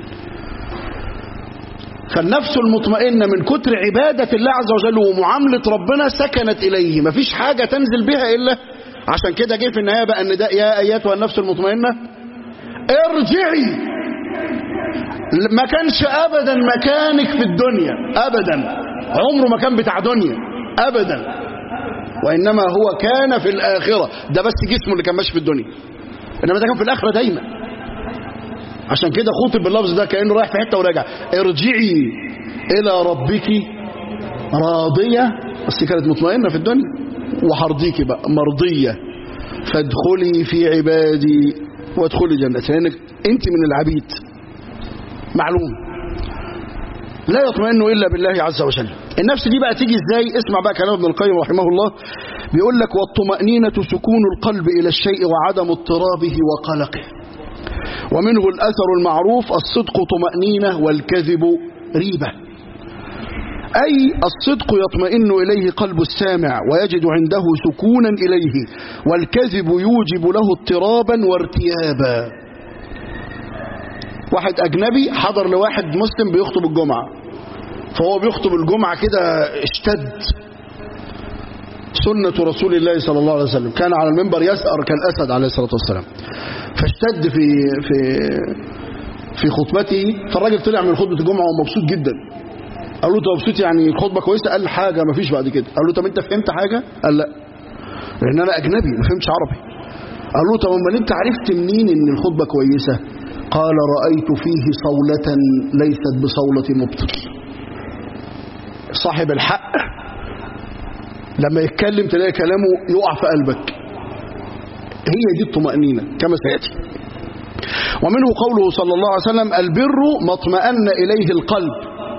فالنفس المطمئنة من كتر عبادة الله عز وجل ومعاملة ربنا سكنت إليه مفيش حاجة تنزل بها إلا عشان كده جه في النهاية بقى النداء يا أيتها النفس المطمئنة ارجعي ما كانش ابدا مكانك في الدنيا ابدا عمره ما كان بتاع دنيا ابدا وانما هو كان في الاخره ده بس جسمه اللي كان ماشي في الدنيا انما ده كان في الاخره دايما عشان كده خوطب باللفظ ده كانه رايح في حته وراجع ارجعي الى ربك راضيه بس كانت مطمئنه في الدنيا وهرضيكي بقى مرضيه فادخلي في عبادي وادخلي جنتي لانك انت من العبيد معلوم لا يطمئن إلا بالله عز وجل النفس دي بقى تيجي ازاي اسمع بقى كلام ابن القيم رحمه الله بيقول لك والطمأنينة سكون القلب إلى الشيء وعدم اضطرابه وقلقه ومنه الأثر المعروف الصدق طمأنينة والكذب ريبة أي الصدق يطمئن إليه قلب السامع ويجد عنده سكونا إليه والكذب يوجب له اضطرابا وارتيابا واحد أجنبي حضر لواحد مسلم بيخطب الجمعة فهو بيخطب الجمعة كده اشتد سنة رسول الله صلى الله عليه وسلم كان على المنبر يسأر كالأسد عليه الصلاة والسلام فاشتد في في في خطبته فالراجل طلع من خطبة الجمعة ومبسوط جدا قال له انت مبسوط يعني الخطبة كويسة قال حاجة ما فيش بعد كده قال له طب انت فهمت حاجة قال لا لان انا اجنبي ما فهمتش عربي قال له طب امال انت عرفت منين ان الخطبة كويسة قال رأيت فيه صولة ليست بصولة مبطل صاحب الحق لما يتكلم تلاقي كلامه يقع في قلبك هي دي الطمأنينة كما سيأتي ومنه قوله صلى الله عليه وسلم البر ما اطمأن إليه القلب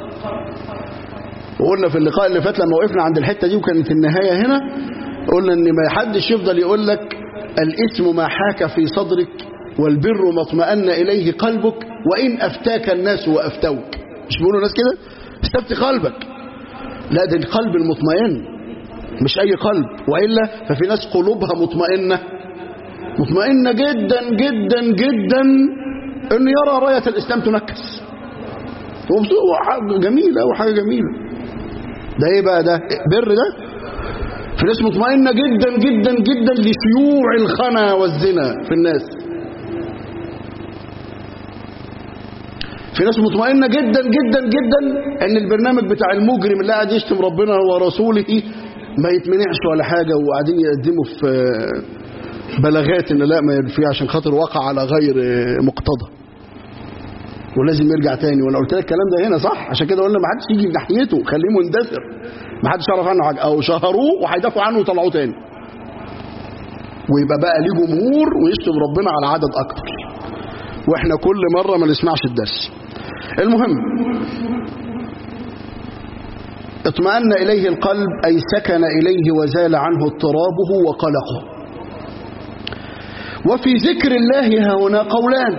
وقلنا في اللقاء اللي فات لما وقفنا عند الحتة دي وكانت النهاية هنا قلنا ان ما حدش يفضل يقول لك الاسم ما حاك في صدرك والبر ما اطمأن إليه قلبك وإن أفتاك الناس وأفتوك مش بيقولوا الناس كده استفتي قلبك لا ده القلب المطمئن مش أي قلب وإلا ففي ناس قلوبها مطمئنة مطمئنة جدا جدا جدا أن يرى راية الإسلام تنكس وحاجة جميلة وحاجة جميلة ده إيه بقى ده بر ده في ناس مطمئنة جدا جدا جدا لشيوع الخنا والزنا في الناس في ناس مطمئنة جدا جدا جدا ان البرنامج بتاع المجرم اللي قاعد يشتم ربنا ورسوله ما يتمنعش ولا حاجة وقاعدين يقدموا في بلاغات ان لا ما ينفيه عشان خاطر وقع على غير مقتضى ولازم يرجع تاني وانا قلت لك الكلام ده هنا صح عشان كده قلنا ما حدش يجي ناحيته خليه مندثر ما حدش يعرف عنه حاجه او شهروه وهيدافعوا عنه ويطلعوه تاني ويبقى بقى ليه جمهور ويشتم ربنا على عدد اكتر واحنا كل مرة ما نسمعش الدرس المهم اطمأن إليه القلب أي سكن إليه وزال عنه اضطرابه وقلقه وفي ذكر الله ها هنا قولان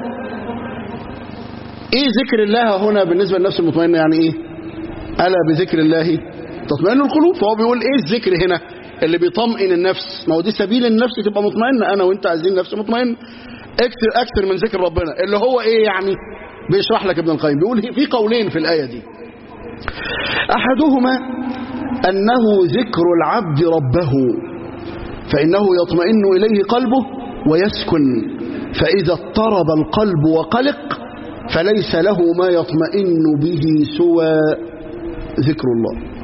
ايه ذكر الله هنا بالنسبة للنفس المطمئنة يعني ايه ألا بذكر الله تطمئن القلوب فهو بيقول ايه الذكر هنا اللي بيطمئن النفس ما هو دي سبيل النفس تبقى مطمئنه انا وانت عايزين نفس مطمئن اكثر اكثر من ذكر ربنا اللي هو ايه يعني بيشرح لك ابن القيم بيقول في قولين في الايه دي احدهما انه ذكر العبد ربه فانه يطمئن اليه قلبه ويسكن فاذا اضطرب القلب وقلق فليس له ما يطمئن به سوى ذكر الله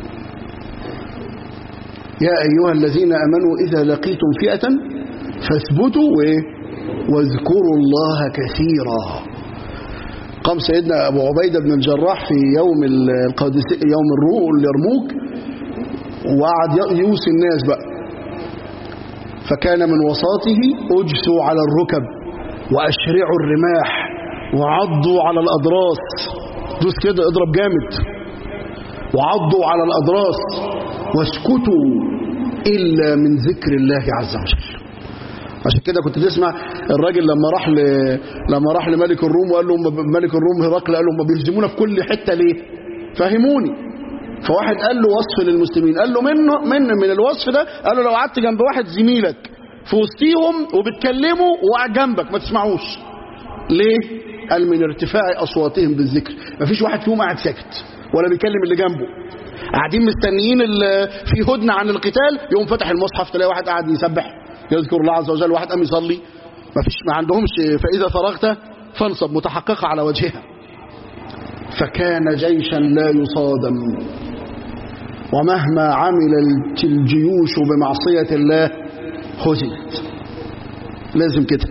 يا أيها الذين أمنوا إذا لقيتم فئة فاثبتوا واذكروا الله كثيرا قام سيدنا أبو عبيدة بن الجراح في يوم القادسية يوم اليرموك وقعد يوصي الناس بقى فكان من وساطه أجثوا على الركب وأشرعوا الرماح وعضوا على الأضراس دوس كده اضرب جامد وعضوا على الأضراس واسكتوا إلا من ذكر الله عز وجل عشان كده كنت تسمع الراجل لما راح ل... لما راح لملك الروم وقال له ملك الروم هرقل قال له هم بيهزمونا في كل حته ليه؟ فهموني فواحد قال له وصف للمسلمين قال له منه من من الوصف ده قال له لو قعدت جنب واحد زميلك في وسطيهم وبتكلموا وقعد جنبك ما تسمعوش ليه؟ قال من ارتفاع اصواتهم بالذكر مفيش واحد فيهم قاعد ساكت ولا بيكلم اللي جنبه قاعدين مستنيين في هدنه عن القتال يقوم فتح المصحف تلاقي واحد قاعد يسبح يذكر الله عز وجل واحد قام يصلي ما فيش ما عندهمش فاذا فرغت فانصب متحققه على وجهها فكان جيشا لا يصادم ومهما عملت الجيوش بمعصيه الله هزمت لازم كده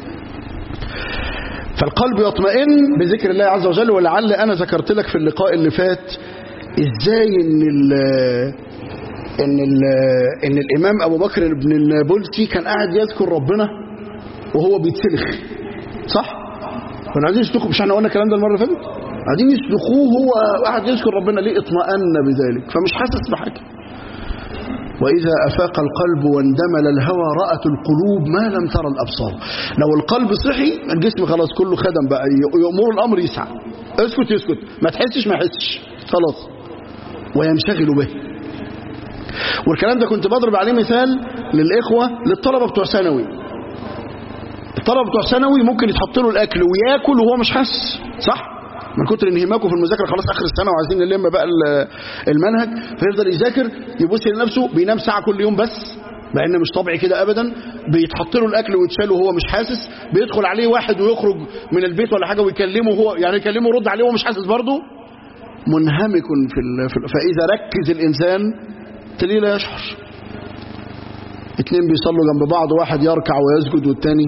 فالقلب يطمئن بذكر الله عز وجل ولعل انا ذكرت لك في اللقاء اللي فات ازاي ان ال ان ال ان الامام ابو بكر بن النابلسي كان قاعد يذكر ربنا وهو بيتسلخ صح كنا عايزين يسلخوا مش احنا قلنا الكلام ده المره اللي فاتت قاعدين يسلخوه هو قاعد يذكر ربنا ليه اطمأن بذلك فمش حاسس بحاجه وإذا أفاق القلب واندمل الهوى رأت القلوب ما لم ترى الأبصار لو القلب صحي الجسم خلاص كله خدم بقى يأمر الأمر يسعى اسكت يسكت ما تحسش ما يحسش خلاص وينشغل به والكلام ده كنت بضرب عليه مثال للإخوة للطلبة بتوع ثانوي الطلبة بتوع ثانوي ممكن يتحط له الأكل وياكل وهو مش حاسس صح؟ من كتر انهماكه في المذاكره خلاص اخر السنه وعايزين نلم بقى المنهج فيفضل يذاكر يبص لنفسه بينام ساعه كل يوم بس مع ان مش طبيعي كده ابدا بيتحط له الاكل ويتشال وهو مش حاسس بيدخل عليه واحد ويخرج من البيت ولا حاجه ويكلمه هو يعني يكلمه يرد عليه وهو مش حاسس برضه منهمك في, ال... في ال... فاذا ركز الانسان تلاقيه لا يشعر اتنين بيصلوا جنب بعض واحد يركع ويسجد والتاني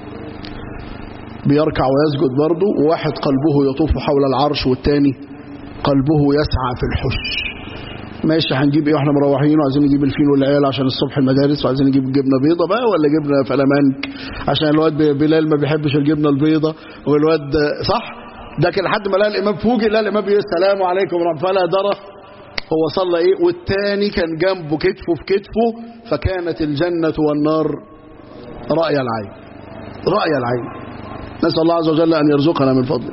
بيركع ويسجد برضه وواحد قلبه يطوف حول العرش والتاني قلبه يسعى في الحش ماشي هنجيب ايه واحنا مروحين وعايزين نجيب الفيل والعيال عشان الصبح المدارس وعايزين نجيب جبنه بيضه بقى ولا جبنه فلامنك عشان الواد بلال ما بيحبش الجبنه البيضه والواد صح ده كان لحد ما لقى الامام فوجئ لقى الامام بيقول السلام عليكم ورحمه الله درى هو صلى ايه والتاني كان جنبه كتفه في كتفه فكانت الجنه والنار راي العين راي العين نسأل الله عز وجل أن يرزقنا من فضله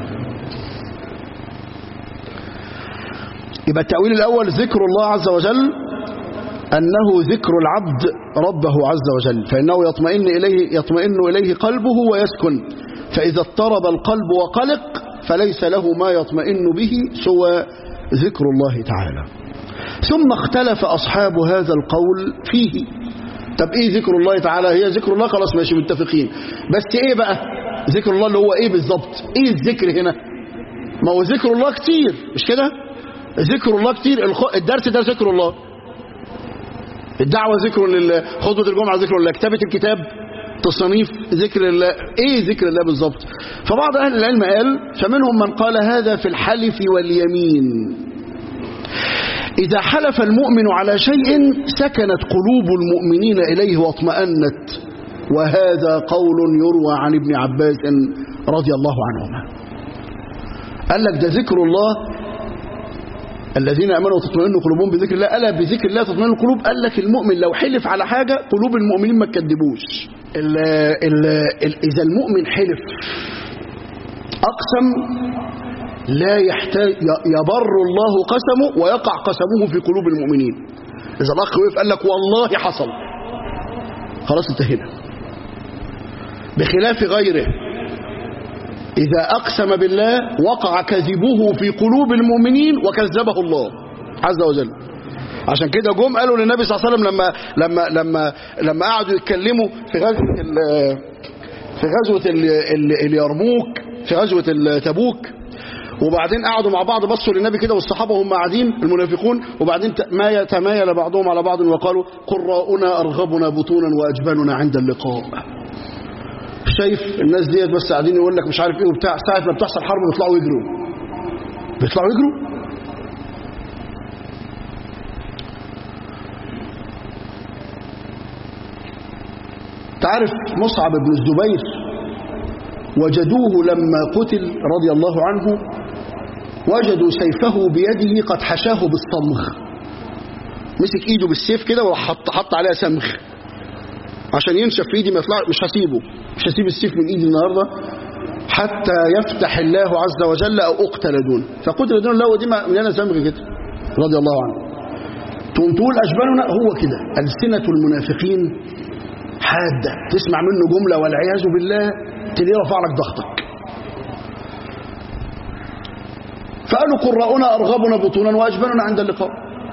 يبقى التأويل الأول ذكر الله عز وجل أنه ذكر العبد ربه عز وجل فإنه يطمئن إليه, يطمئن إليه قلبه ويسكن فإذا اضطرب القلب وقلق فليس له ما يطمئن به سوى ذكر الله تعالى ثم اختلف أصحاب هذا القول فيه طب ايه ذكر الله تعالى هي ذكر الله خلاص ماشي متفقين بس ايه بقى ذكر الله اللي هو ايه بالظبط ايه الذكر هنا ما هو ذكر الله كتير مش كده ذكر الله كتير الدرس ده ذكر الله الدعوة ذكر لله خطبة الجمعة ذكر لله كتابة الكتاب تصنيف ذكر الله ايه ذكر الله بالظبط فبعض اهل العلم قال فمنهم من قال هذا في الحلف واليمين إذا حلف المؤمن على شيء سكنت قلوب المؤمنين إليه واطمأنت وهذا قول يروى عن ابن عباس رضي الله عنهما قال لك ده ذكر الله الذين امنوا وتطمئن قلوبهم بذكر الله الا بذكر الله تطمئن القلوب قال لك المؤمن لو حلف على حاجه قلوب المؤمنين ما تكذبوش ال ال ال اذا المؤمن حلف اقسم لا يحتاج يبر الله قسمه ويقع قسمه في قلوب المؤمنين إذا الأخ وقف قال لك والله حصل خلاص انتهينا بخلاف غيره إذا أقسم بالله وقع كذبه في قلوب المؤمنين وكذبه الله عز وجل عشان كده جم قالوا للنبي صلى الله عليه وسلم لما لما لما لما قعدوا يتكلموا في غزوة ال- في غزوة ال- ال- اليرموك في غزوة تبوك وبعدين قعدوا مع بعض بصوا للنبي كده والصحابة هم قاعدين المنافقون وبعدين ت- ما يتمايل بعضهم على بعض وقالوا قراؤنا أرغبنا بطونا وأجباننا عند اللقاء شايف الناس ديت بس قاعدين يقول لك مش عارف ايه وبتاع ساعة ما بتحصل حرب بيطلعوا يجروا بيطلعوا يجروا تعرف مصعب بن الزبير وجدوه لما قتل رضي الله عنه وجدوا سيفه بيده قد حشاه بالصمغ مسك ايده بالسيف كده وحط حط عليها سمغ عشان ينشف في ايدي ما يطلع مش هسيبه مش هسيب السيف من ايدي النهارده حتى يفتح الله عز وجل او اقتل دون فقتل دون الله ودي مليانه سمغ كده رضي الله عنه تقوم تقول اشبالنا هو كده السنه المنافقين حاده تسمع منه جمله والعياذ بالله تلاقيه رفع لك ضغطك فقالوا قراؤنا ارغبنا بطونا واجباننا عند اللقاء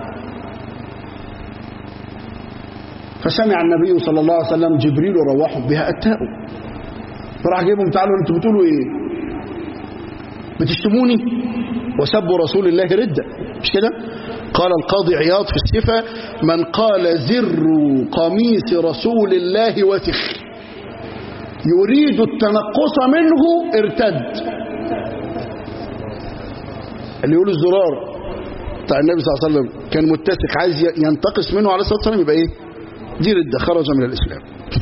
فسمع النبي صلى الله عليه وسلم جبريل روحهم بها أتاؤوا فراح جايبهم تعالوا انتوا بتقولوا ايه بتشتموني وسبوا رسول الله ردة مش كده قال القاضي عياض في الصفة من قال زر قميص رسول الله وسخ يريد التنقص منه ارتد اللي يقول الزرار بتاع النبي صلى الله عليه وسلم كان متسخ عايز ينتقص منه عليه الصلاة والسلام يبقى ايه دي ردة خرج من الإسلام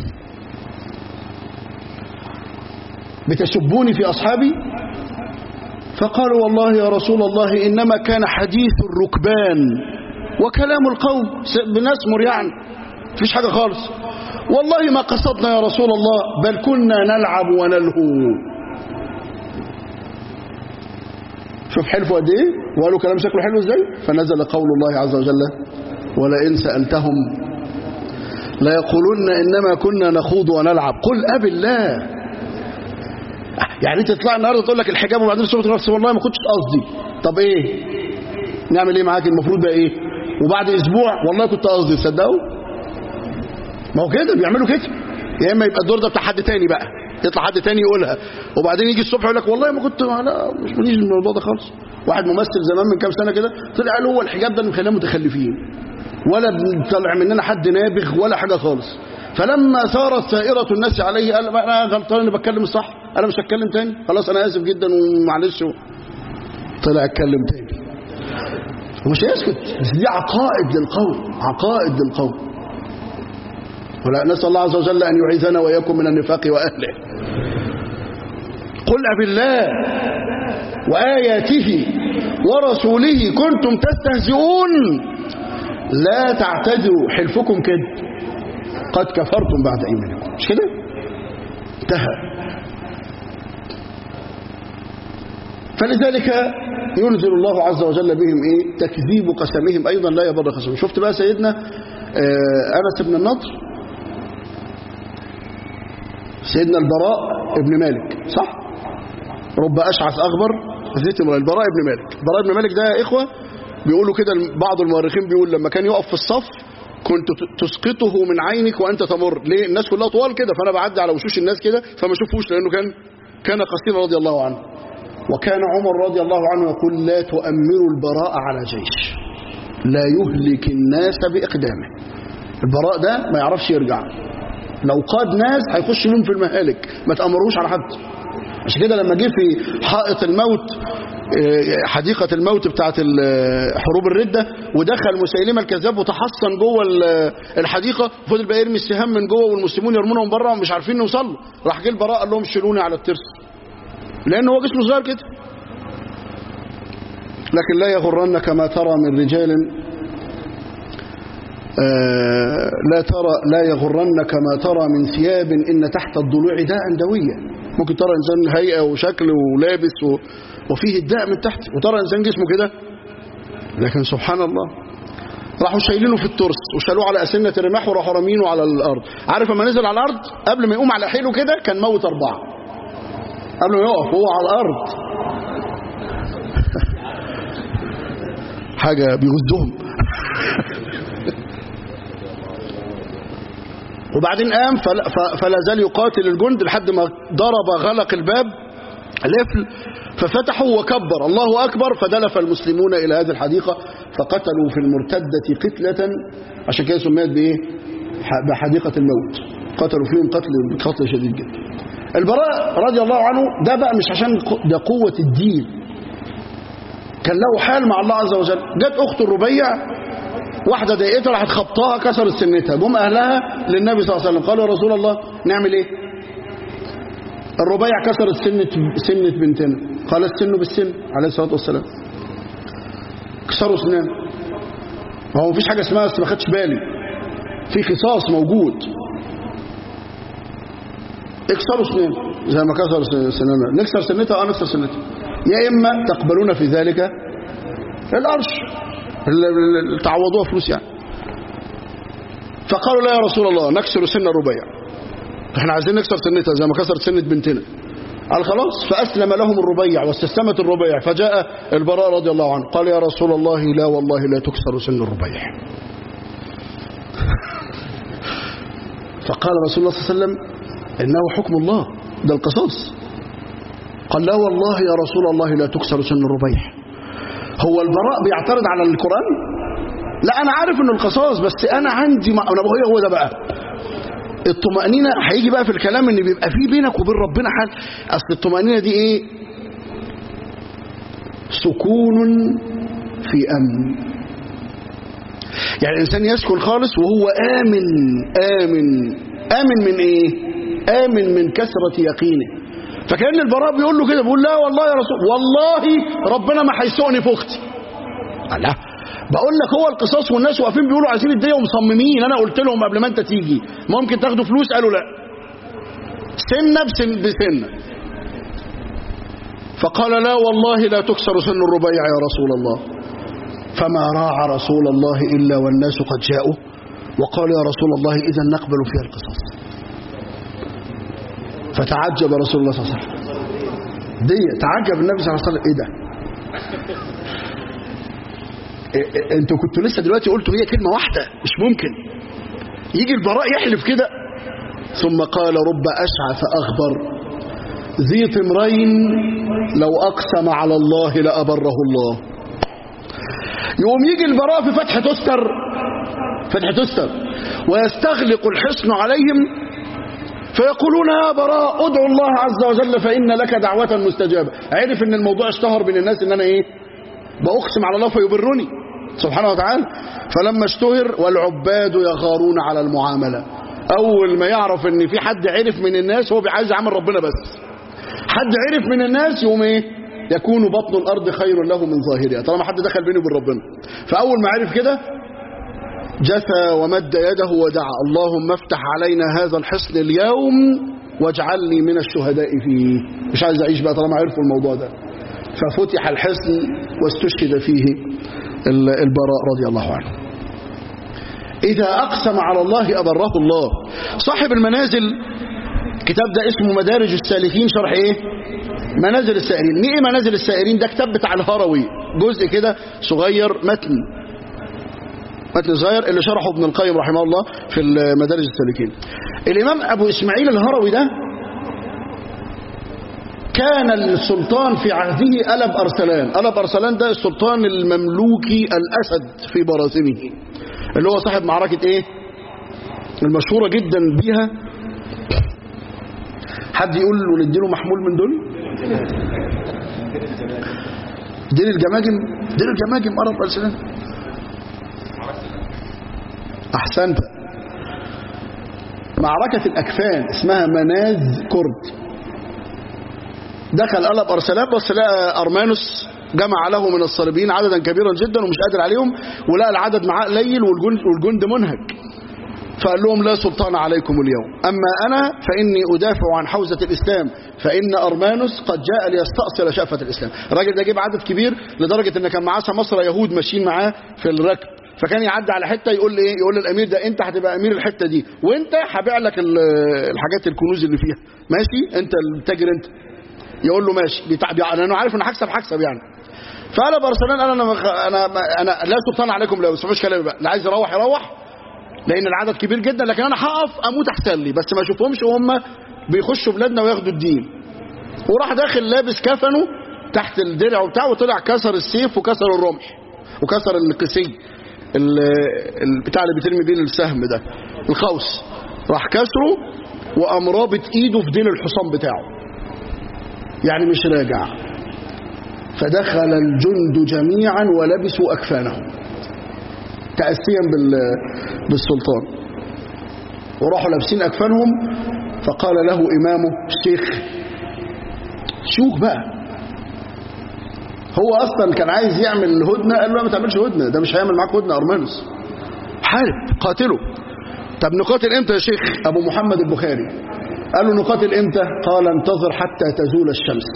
بتسبوني في أصحابي فقالوا والله يا رسول الله إنما كان حديث الركبان وكلام القوم بنسمر يعني مفيش حاجة خالص والله ما قصدنا يا رسول الله بل كنا نلعب ونلهو شوف حلفوا قد ايه وقالوا كلام شكله حلو ازاي فنزل قول الله عز وجل ولئن سألتهم لا يقولون إنما كنا نخوض ونلعب قل أب الله يعني انت تطلع النهارده تقول لك الحجاب وبعدين سوره نفسي والله ما كنتش قصدي طب ايه نعمل ايه معاك المفروض بقى ايه وبعد اسبوع والله كنت قصدي تصدقوا ما هو كده بيعملوا كده يا اما يبقى الدور ده بتاع حد تاني بقى يطلع حد تاني يقولها وبعدين يجي الصبح يقول لك والله ما كنت لا مش ماليش الموضوع ده خالص واحد ممثل زمان من كام سنه كده طلع قال هو الحجاب ده اللي مخلينا متخلفين ولا طلع مننا حد نابغ ولا حاجه خالص فلما صارت سائرة الناس عليه قال انا غلطان اني بتكلم الصح انا مش هتكلم تاني خلاص انا اسف جدا ومعلش طلع اتكلم تاني ومش هيسكت بس دي عقائد للقوم عقائد للقوم ولا نسال الله عز وجل ان يعيذنا واياكم من النفاق واهله قل بالله واياته ورسوله كنتم تستهزئون لا تعتذروا حلفكم كده قد كفرتم بعد ايمانكم مش كده انتهى فلذلك ينزل الله عز وجل بهم ايه تكذيب قسمهم ايضا لا يبر قسمهم شفت بقى سيدنا آه انس بن النضر سيدنا البراء ابن مالك صح رب اشعث اغبر زيت البراء ابن مالك البراء ابن مالك ده يا اخوه بيقولوا كده بعض المؤرخين بيقول لما كان يقف في الصف كنت تسقطه من عينك وانت تمر ليه الناس كلها طوال كده فانا بعدي على وشوش الناس كده فما اشوفوش لانه كان كان قصيرا رضي الله عنه وكان عمر رضي الله عنه يقول لا تؤمروا البراء على جيش لا يهلك الناس بإقدامه البراء ده ما يعرفش يرجع لو قاد ناس هيخش لهم في المهالك ما تأمروش على حد عشان كده لما جه في حائط الموت حديقة الموت بتاعت حروب الردة ودخل مسيلمة الكذاب وتحصن جوه الحديقة فضل بقى يرمي السهام من جوه والمسلمون يرمونهم بره ومش عارفين نوصل راح جه البراء قال لهم شيلوني على الترس لأنه هو جسمه صغير كده لكن لا يغرنك ما ترى من رجال لا ترى لا يغرنك ما ترى من ثياب إن تحت الضلوع داء دوية ممكن ترى إنسان هيئة وشكل ولابس و... وفيه الداء من تحت وترى إنسان جسمه كده لكن سبحان الله راحوا شايلينه في الترس وشالوه على أسنة الرماح وراحوا رامينه على الأرض عارف لما نزل على الأرض قبل ما يقوم على حيله كده كان موت أربعة قبل ما يقف هو على الأرض حاجة بيغزهم وبعدين قام فلا, فلا زال يقاتل الجند لحد ما ضرب غلق الباب القفل ففتحوا وكبر الله أكبر فدلف المسلمون إلى هذه الحديقة فقتلوا في المرتدة قتلة عشان كده سميت بإيه بحديقة الموت قتلوا فيهم قتل قتل شديد جدا البراء رضي الله عنه ده بقى مش عشان ده قوة الدين كان له حال مع الله عز وجل جت أخت الربيع واحدة ضايقتها راحت خبطها كسرت سنتها جم أهلها للنبي صلى الله عليه وسلم قالوا يا رسول الله نعمل إيه الربيع كسرت سنة سنة بنتنا قال السن بالسن عليه الصلاة والسلام كسروا سنان ما هو مفيش حاجة اسمها ما خدش بالي في قصاص موجود اكسروا سنان زي ما كسر سناننا نكسر سنتها اه نكسر سنتها يا اما تقبلون في ذلك القرش اللي تعوضوها فلوس يعني فقالوا لا يا رسول الله نكسر سن الربيع احنا عايزين نكسر سنتها زي ما كسرت سنة بنتنا قال خلاص فأسلم لهم الربيع واستسلمت الربيع فجاء البراء رضي الله عنه قال يا رسول الله لا والله لا تكسر سن الربيع فقال رسول الله صلى الله عليه وسلم إنه حكم الله ده القصاص قال لا والله يا رسول الله لا تكسر سن الربيع هو البراء بيعترض على القرآن لا أنا عارف إنه القصاص بس أنا عندي ما أنا هو هو ده بقى الطمأنينة هيجي بقى في الكلام إن بيبقى في بينك وبين ربنا حال أصل الطمأنينة دي إيه سكون في أمن يعني الإنسان يسكن خالص وهو آمن آمن آمن من إيه آمن من كثرة يقينه فكان البراء بيقول له كده بيقول لا والله يا رسول والله ربنا ما هيسوقني في اختي لا بقول لك هو القصاص والناس واقفين بيقولوا عايزين الديه ومصممين انا قلت لهم قبل ما انت تيجي ممكن تاخدوا فلوس قالوا لا سنه بسن بسنه فقال لا والله لا تكسر سن الربيع يا رسول الله فما راعى رسول الله الا والناس قد جاءوا وقال يا رسول الله اذا نقبل فيها القصاص فتعجب رسول الله صلى الله عليه وسلم دي تعجب النبي صلى الله عليه وسلم ايه ده إيه انتوا كنتوا لسه دلوقتي قلتوا هي كلمة واحدة مش ممكن يجي البراء يحلف كده ثم قال رب أشعث أخبر ذي طمرين لو أقسم على الله لأبره الله يقوم يجي البراء في فتح تستر فتح تستر ويستغلق الحصن عليهم فيقولون يا براء ادعو الله عز وجل فإن لك دعوة مستجابة عرف ان الموضوع اشتهر بين الناس ان انا ايه بأقسم على الله فيبرني سبحانه وتعالى فلما اشتهر والعباد يغارون على المعاملة اول ما يعرف ان في حد عرف من الناس هو عايز يعمل ربنا بس حد عرف من الناس يقوم ايه يكون بطن الارض خير له من ظاهرها طالما حد دخل بينه وبين ربنا فاول ما عرف كده جثى ومد يده ودعا اللهم افتح علينا هذا الحصن اليوم واجعلني من الشهداء فيه مش عايز اعيش بقى طالما عرفوا الموضوع ده ففتح الحصن واستشهد فيه البراء رضي الله عنه إذا أقسم على الله أبره الله صاحب المنازل كتاب ده اسمه مدارج السالكين شرح ايه منازل السائرين ايه منازل السائرين ده كتاب بتاع الهروي جزء كده صغير متن متن صغير اللي شرحه ابن القيم رحمه الله في مدارج السالكين الامام ابو اسماعيل الهروي ده كان السلطان في عهده ألب أرسلان ألب أرسلان ده السلطان المملوكي الأسد في براثنه اللي هو صاحب معركة ايه المشهورة جدا بيها حد يقول له نديله محمول من دول دير الجماجم دير الجماجم ألب أرسلان أحسنت معركة الأكفان اسمها مناز كرد دخل قلب أرسلان بس لقى أرمانوس جمع له من الصليبيين عددا كبيرا جدا ومش قادر عليهم ولقى العدد معاه قليل والجند, والجند منهك فقال لهم لا سلطان عليكم اليوم أما أنا فإني أدافع عن حوزة الإسلام فإن أرمانوس قد جاء ليستأصل شأفة الإسلام الراجل ده جيب عدد كبير لدرجة إن كان معاه سمسرة يهود ماشيين معاه في الركب فكان يعدي على حتة يقول لي إيه يقول للأمير ده أنت هتبقى أمير الحتة دي وأنت هبيع لك ال- الحاجات الكنوز اللي فيها ماشي أنت التاجر أنت يقول له ماشي بتاع بيع- انا عارف ان هكسب هكسب يعني فقال ابو ارسلان قال انا مخ... انا انا لا سلطان عليكم لا بس مش كلامي بقى اللي عايز يروح يروح لان العدد كبير جدا لكن انا هقف اموت احسن لي بس ما اشوفهمش وهم بيخشوا بلادنا وياخدوا الدين وراح داخل لابس كفنه تحت الدرع وبتاعه وطلع كسر السيف وكسر الرمح وكسر القسي ال- البتاع اللي بيترمي بيه السهم ده القوس راح كسره وقام رابط ايده في ديل الحصان بتاعه يعني مش راجع فدخل الجند جميعا ولبسوا أكفانهم تأسيا بال- بالسلطان وراحوا لابسين أكفانهم فقال له إمامه الشيخ شوف بقى هو أصلا كان عايز يعمل هدنة قال له لا ما تعملش هدنة ده مش هيعمل معاك هدنة أرمانوس حارب قاتله طب نقاتل امتى يا شيخ أبو محمد البخاري قال له نقاتل امتى قال انتظر حتى تزول الشمس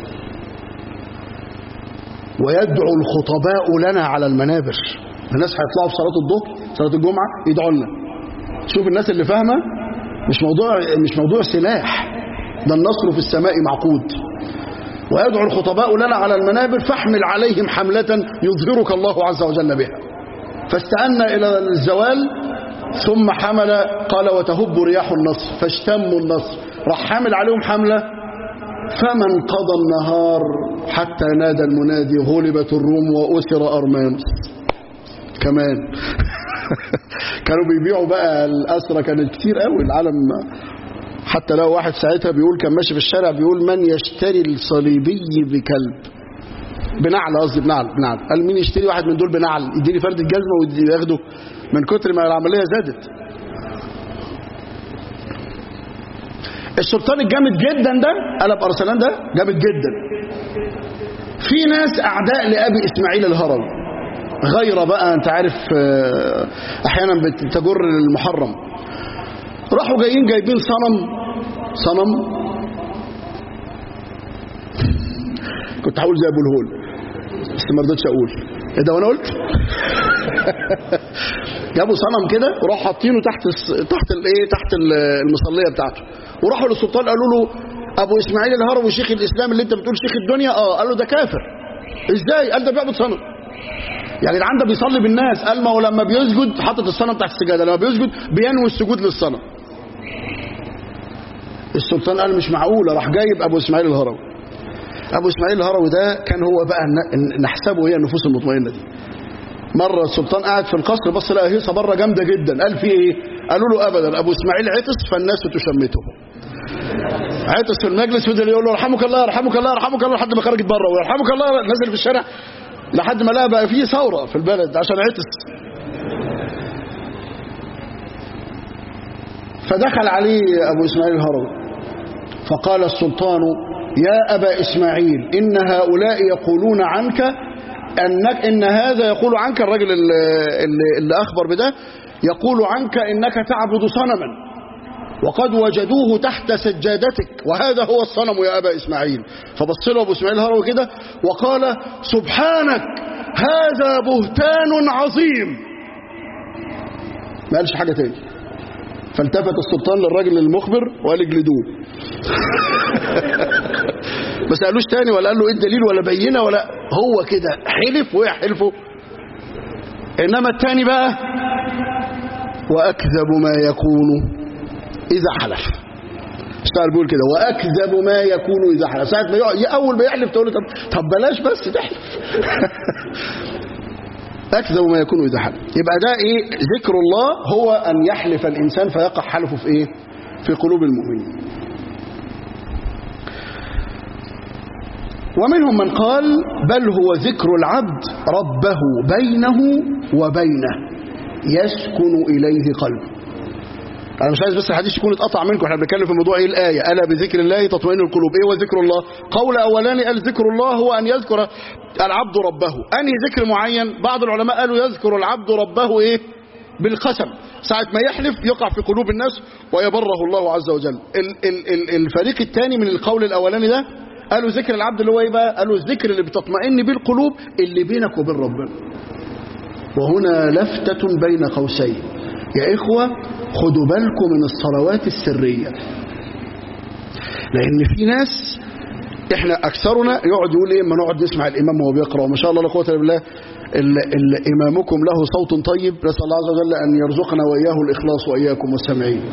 ويدعو الخطباء لنا على المنابر الناس هيطلعوا في صلاة الظهر صلاة الجمعة يدعوا لنا شوف الناس اللي فاهمة مش موضوع مش موضوع سلاح ده النصر في السماء معقود ويدعو الخطباء لنا على المنابر فاحمل عليهم حملة يظهرك الله عز وجل بها فاستأنا إلى الزوال ثم حمل قال وتهب رياح النصر فاشتموا النصر راح حامل عليهم حملة فمن قضى النهار حتى نادى المنادي غلبت الروم وأسر أرمانوس كمان كانوا بيبيعوا بقى الأسرة كانت كتير قوي العالم حتى لو واحد ساعتها بيقول كان ماشي في الشارع بيقول من يشتري الصليبي بكلب بنعل قصدي بنعل بنعل قال مين يشتري واحد من دول بنعل يديني فرد الجزمة وياخده من كتر ما العملية زادت السلطان الجامد جدا ده قلب أرسلان ده جامد جدا في ناس أعداء لأبي إسماعيل الهروي غير بقى أنت عارف آه، أحيانا بتجر المحرم راحوا جايين جايبين صنم صنم كنت هقول زي ابو الهول بس ما رضيتش اقول ايه ده وانا قلت جابوا صنم كده وراحوا حاطينه تحت الس... تحت الايه تحت ال- المصليه بتاعته وراحوا للسلطان قالوا له ابو اسماعيل الهروي شيخ الاسلام اللي انت بتقول شيخ الدنيا اه قال له ده كافر ازاي قال ده بيعبد صنم يعني العيال ده بيصلي بالناس قال ما هو لما بيسجد حاطط الصنم تحت السجاده لما بيسجد بينوي السجود للصنم السلطان قال مش معقوله راح جايب ابو اسماعيل الهروي ابو اسماعيل الهروي ده كان هو بقى ن- نحسبه هي النفوس المطمئنه دي مره السلطان قاعد في القصر بص لقى هيصه بره جامده جدا قال في ايه قالوا له ابدا ابو اسماعيل عطس فالناس تشمته عطس في المجلس فضل يقول له يرحمك الله يرحمك الله يرحمك الله لحد ما خرجت بره ويرحمك الله نزل في الشارع لحد ما لقى بقى فيه ثوره في البلد عشان عطس فدخل عليه ابو اسماعيل الهروي فقال السلطان يا أبا إسماعيل إن هؤلاء يقولون عنك أنك إن هذا يقول عنك الرجل اللي, اللي, اللي أخبر بده يقول عنك إنك تعبد صنما وقد وجدوه تحت سجادتك وهذا هو الصنم يا أبا إسماعيل فبص له أبو إسماعيل الهروي كده وقال سبحانك هذا بهتان عظيم ما قالش حاجة تاني فالتفت السلطان للراجل المخبر وقال اجلدوه ما سألوش تاني ولا قال له ايه الدليل ولا بينه ولا هو كده حلف وقع حلفه انما التاني بقى واكذب ما يكون اذا حلف اشتغل بيقول كده واكذب ما يكون اذا حلف ساعه ما يقع اول ما يحلف تقول له طب طب بلاش بس تحلف أكذب ما يكون إذا حلف يبقى ده إيه ذكر الله هو أن يحلف الإنسان فيقع حلفه في إيه في قلوب المؤمنين ومنهم من قال بل هو ذكر العبد ربه بينه وبينه يسكن إليه قلبه أنا مش عايز بس الحديث يكون اتقطع منكم احنا بنتكلم في موضوع ايه الآية ألا بذكر الله تطمئن القلوب ايه هو ذكر الله قول أولاني قال ذكر الله هو أن يذكر العبد ربه أنهي ذكر معين بعض العلماء قالوا يذكر العبد ربه ايه بالقسم ساعة ما يحلف يقع في قلوب الناس ويبره الله عز وجل ال ال ال الفريق الثاني من القول الأولاني ده قالوا ذكر العبد اللي هو ايه بقى قالوا الذكر اللي بتطمئن بيه القلوب اللي بينك وبين ربنا وهنا لفتة بين قوسين يا إخوة خدوا بالكم من الصلوات السرية لأن في ناس احنا أكثرنا يقعد يقول ايه ما نقعد نسمع الإمام وهو بيقرأ وما شاء الله لا قوة إلا بالله ال ال إمامكم له صوت طيب نسأل الله عز وجل أن يرزقنا وإياه الإخلاص وإياكم والسامعين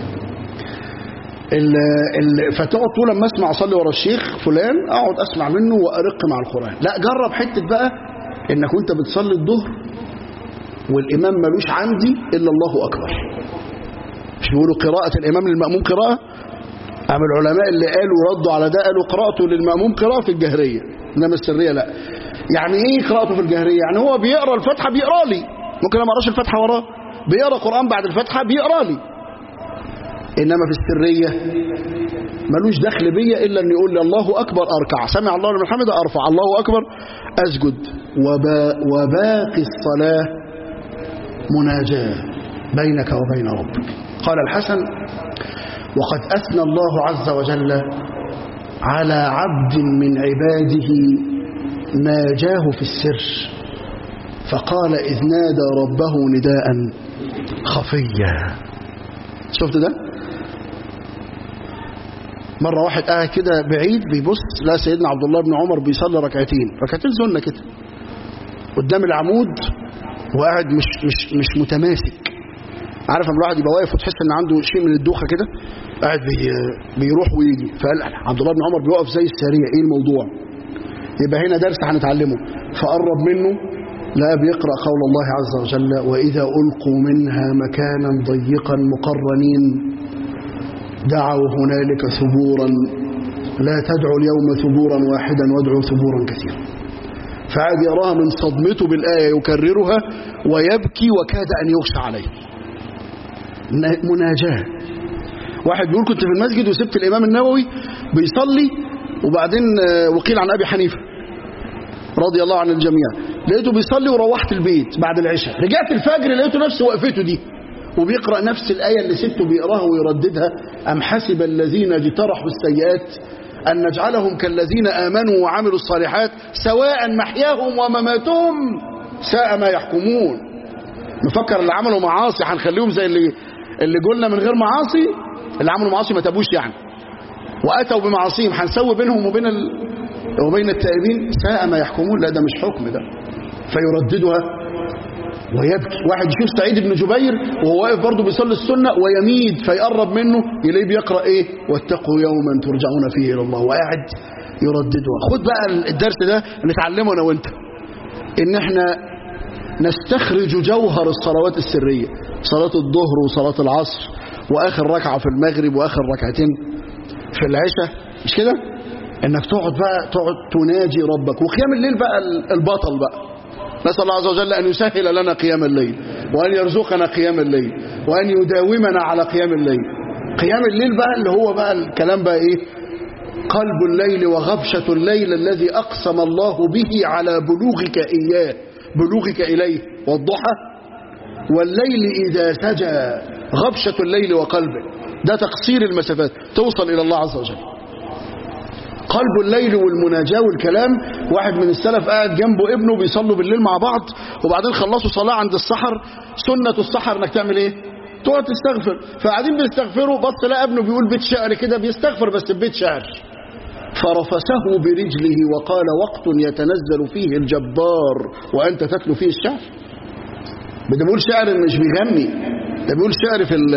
ال ال فتقعد طول لما اسمع اصلي ورا الشيخ فلان اقعد اسمع منه وارق مع القران لا جرب حته بقى انك وانت بتصلي الظهر والامام ملوش عندي الا الله اكبر مش بيقولوا قراءه الامام للماموم قراءه أما العلماء اللي قالوا ردوا على ده قالوا قراءته للماموم قراءه في الجهريه انما السريه لا يعني ايه قراءته في الجهريه يعني هو بيقرا الفاتحه بيقرا لي ممكن انا ما اقراش الفاتحه وراه بيقرا قران بعد الفاتحه بيقرا لي انما في السريه ملوش دخل بيا الا ان يقول لي الله اكبر اركع سمع الله لمن حمده ارفع الله اكبر اسجد وبا وباقي الصلاه مناجاه بينك وبين ربك قال الحسن وقد اثنى الله عز وجل على عبد من عباده ناجاه في السر فقال اذ نادى ربه نداء خفيا شفت ده مرة واحد قاعد كده بعيد بيبص لا سيدنا عبد الله بن عمر بيصلي ركعتين ركعتين سنة كده قدام العمود وقاعد مش مش مش متماسك عارف لما الواحد يبقى واقف وتحس ان عنده شيء من الدوخه كده قاعد بي بيروح ويجي فقال عبد الله بن عمر بيقف زي السريع ايه الموضوع يبقى هنا درس هنتعلمه فقرب منه لا بيقرأ قول الله عز وجل وإذا ألقوا منها مكانا ضيقا مقرنين دعوا هنالك ثبورا لا تدعوا اليوم ثبورا واحدا وادعوا ثبورا كثيرا فعاد يراها من صدمته بالآية يكررها ويبكي وكاد أن يغشى عليه مناجاة واحد بيقول كنت في المسجد وسبت الإمام النووي بيصلي وبعدين وقيل عن أبي حنيفة رضي الله عن الجميع لقيته بيصلي وروحت البيت بعد العشاء رجعت الفجر لقيته نفس وقفته دي وبيقرأ نفس الآية اللي سبته بيقراها ويرددها أم حسب الذين اجترحوا السيئات أن نجعلهم كالذين آمنوا وعملوا الصالحات سواء محياهم ومماتهم ساء ما يحكمون نفكر اللي عملوا معاصي هنخليهم زي اللي اللي قلنا من غير معاصي اللي عملوا معاصي ما تابوش يعني وأتوا بمعاصيهم هنسوي بينهم وبين ال... وبين التائبين ساء ما يحكمون لا ده مش حكم ده فيرددها ويبكي واحد يشوف سعيد بن جبير وهو واقف برضه بيصلي السنة ويميد فيقرب منه يلاقيه بيقرأ ايه واتقوا يوما ترجعون فيه إلى الله وقاعد يرددها خد بقى الدرس ده نتعلمه أنا وانت إن احنا نستخرج جوهر الصلوات السرية صلاة الظهر وصلاة العصر وآخر ركعة في المغرب وآخر ركعتين في العشاء مش كده انك تقعد بقى تقعد تناجي ربك وقيام الليل بقى البطل بقى نسأل الله عز وجل أن يسهل لنا قيام الليل وأن يرزقنا قيام الليل وأن يداومنا على قيام الليل قيام الليل بقى اللي هو بقى الكلام بقى إيه قلب الليل وغبشة الليل الذي أقسم الله به على بلوغك إياه بلوغك إليه والضحى والليل إذا سجى غبشة الليل وقلبه ده تقصير المسافات توصل إلى الله عز وجل قلب الليل والمناجاة والكلام واحد من السلف قاعد جنبه ابنه بيصلوا بالليل مع بعض وبعدين خلصوا صلاة عند السحر سنة السحر انك تعمل ايه تقعد تستغفر فقاعدين بيستغفروا بص لقى ابنه بيقول بيت شعر كده بيستغفر بس بيت شعر فرفسه برجله وقال وقت يتنزل فيه الجبار وأنت تتلو فيه الشعر ده بيقول شعر مش بيغني ده بيقول شعر في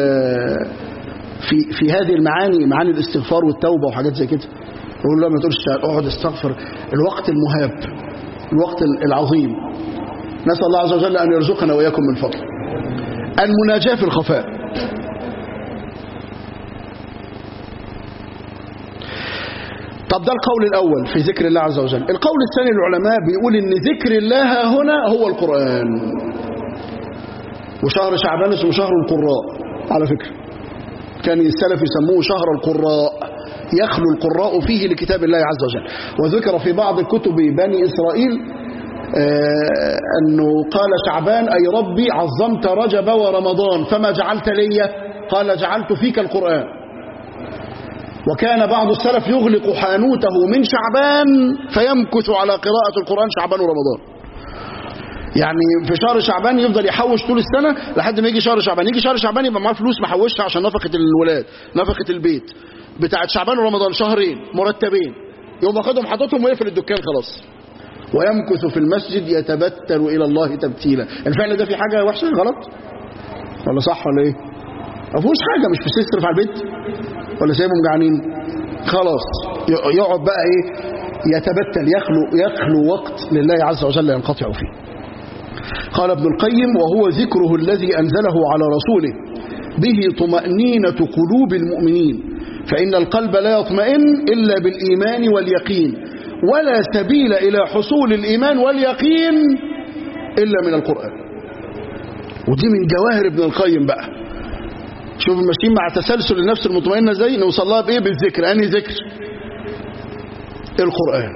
في في هذه المعاني معاني الاستغفار والتوبة وحاجات زي كده يقول له ما تقولش اقعد استغفر الوقت المهاب الوقت العظيم نسأل الله عز وجل أن يرزقنا وإياكم من فضله المناجاة في الخفاء طب ده القول الأول في ذكر الله عز وجل القول الثاني العلماء بيقول إن ذكر الله هنا هو القرآن وشهر شعبان اسمه شهر القراء على فكرة كان السلف يسموه شهر القراء يخلو القراء فيه لكتاب الله عز وجل وذكر في بعض كتب بني إسرائيل آه أنه قال شعبان أي ربي عظمت رجب ورمضان فما جعلت لي قال جعلت فيك القرآن وكان بعض السلف يغلق حانوته من شعبان فيمكث على قراءة القرآن شعبان ورمضان يعني في شهر شعبان يفضل يحوش طول السنة لحد ما يجي شهر شعبان يجي شهر شعبان يبقى معاه فلوس محوشها عشان نفقة الولاد نفقة البيت بتاعت شعبان ورمضان شهرين مرتبين يقوم واخدهم حاططهم ويقفل الدكان خلاص ويمكث في المسجد يتبتل إلى الله تبتيلا الفعل ده في حاجة وحشة غلط ولا صح ولا ايه ما فيهوش حاجة مش في يصرف على البيت ولا سايبهم جعانين خلاص يقعد بقى ايه يتبتل يخلو يخلو وقت لله عز وجل ينقطع فيه قال ابن القيم وهو ذكره الذي أنزله على رسوله به طمأنينة قلوب المؤمنين فإن القلب لا يطمئن إلا بالإيمان واليقين ولا سبيل إلى حصول الإيمان واليقين إلا من القرآن ودي من جواهر ابن القيم بقى شوف ماشيين مع تسلسل النفس المطمئنة زي نوصل لها بإيه بالذكر أنهي ذكر القرآن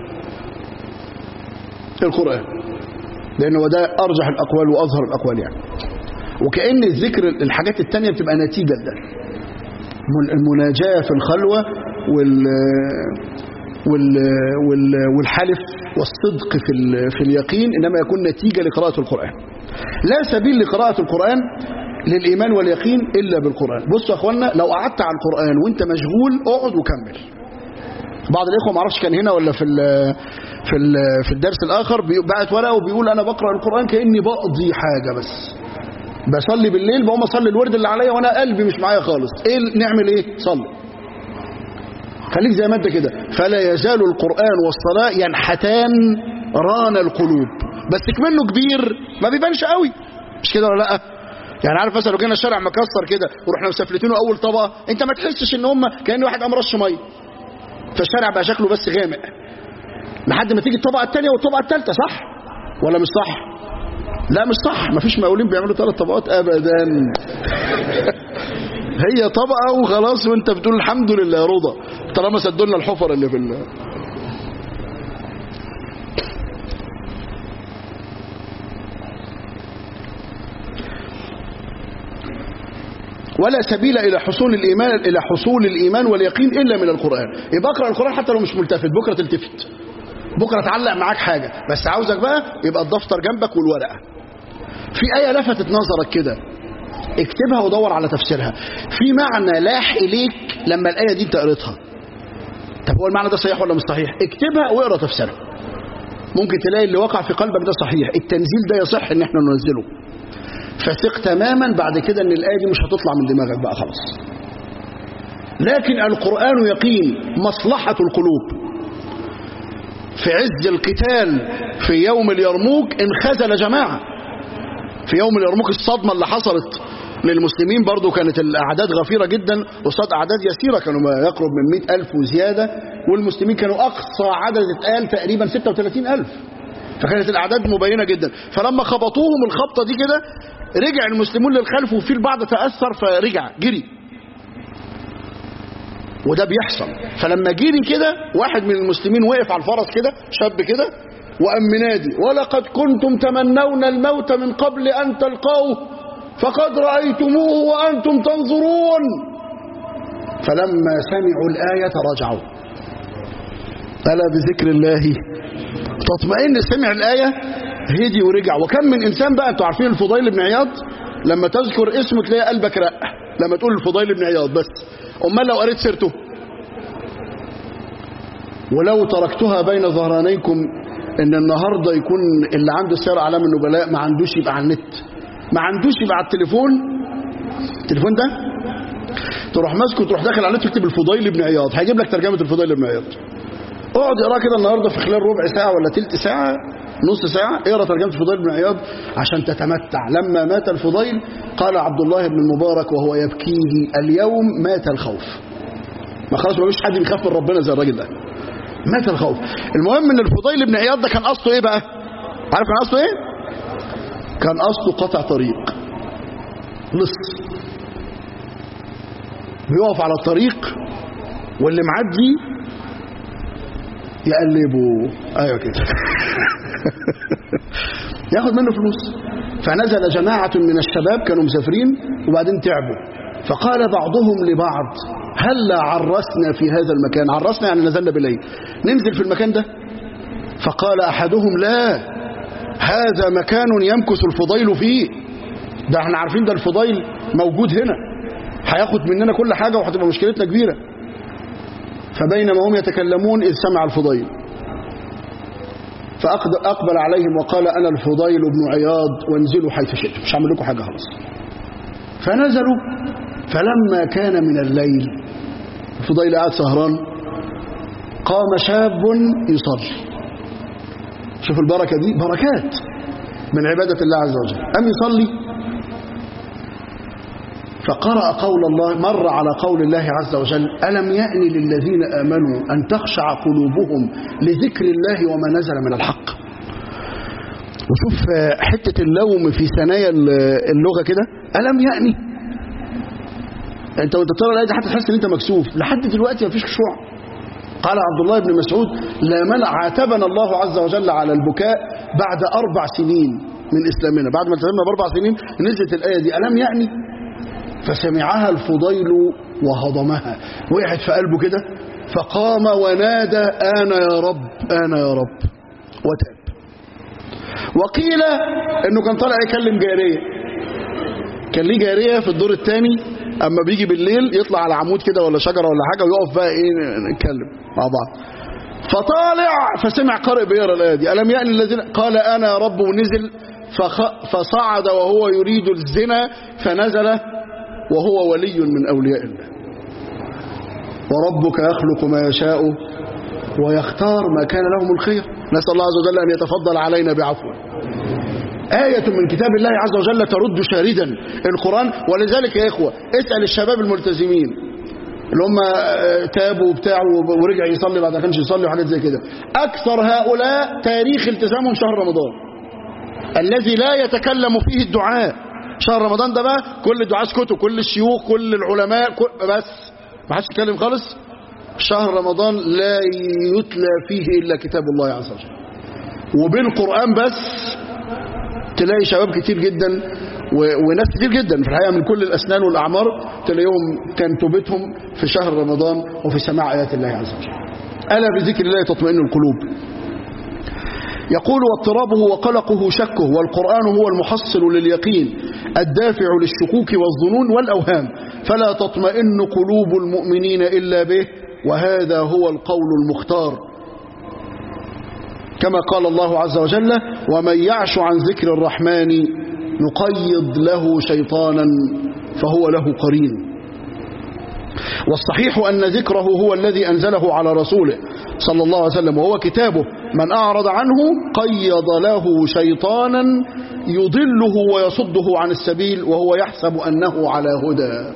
القرآن لأنه ده أرجح الأقوال وأظهر الأقوال يعني وكأن الذكر الحاجات التانية بتبقى نتيجة لده المناجاة في الخلوة وال وال وال والحلف والصدق في في اليقين إنما يكون نتيجة لقراءة القرآن لا سبيل لقراءة القرآن للإيمان واليقين إلا بالقرآن بصوا يا أخوانا لو قعدت على القرآن وانت مشغول اقعد وكمل بعض الإخوة ما اعرفش كان هنا ولا في ال في ال في الدرس الآخر بعت ورقة وبيقول أنا بقرأ القرآن كأني بقضي حاجة بس بصلي بالليل بقوم أصلي الورد اللي عليا وأنا قلبي مش معايا خالص إيه نعمل إيه صلي خليك زي ما أنت كده فلا يزال القرآن والصلاة ينحتان ران القلوب بس كمنه كبير ما بيبانش قوي مش كده ولا لا يعني عارف مثلا لو جينا الشارع مكسر كده ورحنا مسفلتينه اول طبقه انت ما تحسش ان هم كان واحد قام رش ميه فالشارع بقى شكله بس غامق لحد ما تيجي الطبقه الثانيه والطبقه الثالثه صح ولا مش صح لا مش صح مفيش مقاولين بيعملوا ثلاث طبقات ابدا هي طبقه وخلاص وانت بتقول الحمد لله يا رضا طالما سدوا لنا الحفر اللي في ال... ولا سبيل إلى حصول الإيمان إلى حصول الإيمان واليقين إلا من القرآن يبقى اقرأ القرآن حتى لو مش ملتفت بكرة تلتفت بكرة تعلق معاك حاجة بس عاوزك بقى يبقى الدفتر جنبك والورقة في آية لفتت نظرك كده اكتبها ودور على تفسيرها في معنى لاح إليك لما الآية دي انت قريتها طب هو المعنى ده صحيح ولا مش صحيح اكتبها واقرا تفسيرها ممكن تلاقي اللي وقع في قلبك ده صحيح التنزيل ده يصح ان احنا ننزله فثق تماما بعد كده ان الآية دي مش هتطلع من دماغك بقى خلاص لكن القرآن يقين مصلحة القلوب في عز القتال في يوم اليرموك انخزل جماعة في يوم اليرموك الصدمة اللي حصلت للمسلمين برضو كانت الأعداد غفيرة جدا قصاد أعداد يسيرة كانوا ما يقرب من مئة ألف وزيادة والمسلمين كانوا أقصى عدد اتقال تقريبا 36 ألف فكانت الأعداد مبينة جدا فلما خبطوهم الخبطة دي كده رجع المسلمون للخلف وفي البعض تأثر فرجع جري وده بيحصل فلما جري كده واحد من المسلمين وقف على الفرس كده شاب كده وقام منادي ولقد كنتم تمنون الموت من قبل أن تلقوه فقد رأيتموه وأنتم تنظرون فلما سمعوا الآية رجعوا ألا بذكر الله تطمئن سمع الآية هدي ورجع وكم من إنسان بقى أنتوا عارفين الفضيل بن عياض لما تذكر اسمه تلاقي قلبك رق لما تقول الفضيل بن عياض بس أمال لو قريت سيرته ولو تركتها بين ظهرانيكم ان النهاردة يكون اللي عنده سير اعلام النبلاء ما عندوش يبقى على النت ما عندوش يبقى على التليفون التليفون ده تروح ماسكه تروح داخل على النت تكتب الفضيل بن عياض هيجيب لك ترجمة الفضيل بن عياض اقعد اقرا كده النهارده في خلال ربع ساعة ولا تلت ساعة نص ساعة اقرا ترجمة الفضيل بن عياض عشان تتمتع لما مات الفضيل قال عبد الله بن المبارك وهو يبكيه اليوم مات الخوف ما خلاص ما فيش حد بيخاف من ربنا زي الراجل ده مات الخوف المهم ان الفضيل بن عياض ده كان قصده ايه بقى عارف كان قصده ايه كان قصده قطع طريق لص بيقف على الطريق واللي معدي يقلبه ايوه كده ياخد منه فلوس فنزل جماعة من الشباب كانوا مسافرين وبعدين تعبوا فقال بعضهم لبعض هل عرسنا في هذا المكان عرسنا يعني نزلنا بالليل ننزل في المكان ده فقال أحدهم لا هذا مكان يمكث الفضيل فيه ده احنا عارفين ده الفضيل موجود هنا هياخد مننا كل حاجة وهتبقى مشكلتنا كبيرة فبينما هم يتكلمون إذ سمع الفضيل فأقبل عليهم وقال أنا الفضيل بن عياض وانزلوا حيث شئتم مش هعمل لكم حاجة خلاص فنزلوا فلما كان من الليل الفضيل قاعد سهران قام شاب يصلي شوف البركة دي بركات من عبادة الله عز وجل أم يصلي فقرأ قول الله مر على قول الله عز وجل ألم يأن للذين آمنوا أن تخشع قلوبهم لذكر الله وما نزل من الحق وشوف حتة اللوم في ثنايا اللغة كده ألم يأني انت وانت بتقرا الايه دي حتى تحس ان انت مكسوف لحد دلوقتي مفيش خشوع قال عبد الله بن مسعود لا منع عاتبنا الله عز وجل على البكاء بعد اربع سنين من اسلامنا بعد ما التزمنا باربع سنين نزلت الايه دي الم يعني فسمعها الفضيل وهضمها وقعت في قلبه كده فقام ونادى انا يا رب انا يا رب وتاب وقيل انه كان طالع يكلم جاريه كان ليه جاريه في الدور الثاني اما بيجي بالليل يطلع على عمود كده ولا شجره ولا حاجه ويقف بقى ايه نتكلم مع بعض فطالع فسمع قارئ بيقرا الايه دي الم يأن الذين قال انا يا رب ونزل فخ فصعد وهو يريد الزنا فنزل وهو ولي من اولياء الله وربك يخلق ما يشاء ويختار ما كان لهم الخير نسال الله عز وجل ان يتفضل علينا بعفوه آية من كتاب الله عز وجل ترد شاردا القرآن ولذلك يا إخوة اسأل الشباب الملتزمين اللي هم تابوا وبتاع ورجع يصلي بعد ما كانش يصلي وحاجات زي كده أكثر هؤلاء تاريخ التزامهم شهر رمضان الذي لا يتكلم فيه الدعاء شهر رمضان ده بقى كل الدعاء اسكتوا كل الشيوخ كل العلماء كل بس ما حدش يتكلم خالص شهر رمضان لا يتلى فيه إلا كتاب الله عز وجل وبين قرآن بس تلاقي شباب كتير جدا و... وناس كتير جدا في الحقيقة من كل الأسنان والأعمار تلاقيهم كان توبتهم في شهر رمضان وفي سماع آيات الله عز وجل ألا بذكر الله تطمئن القلوب يقول واضطرابه وقلقه شكه والقرآن هو المحصل لليقين الدافع للشكوك والظنون والأوهام فلا تطمئن قلوب المؤمنين إلا به وهذا هو القول المختار كما قال الله عز وجل ومن يعش عن ذكر الرحمن نقيض له شيطانا فهو له قرين والصحيح أن ذكره هو الذي أنزله على رسوله صلى الله عليه وسلم وهو كتابه من أعرض عنه قيض له شيطانا يضله ويصده عن السبيل وهو يحسب أنه على هدى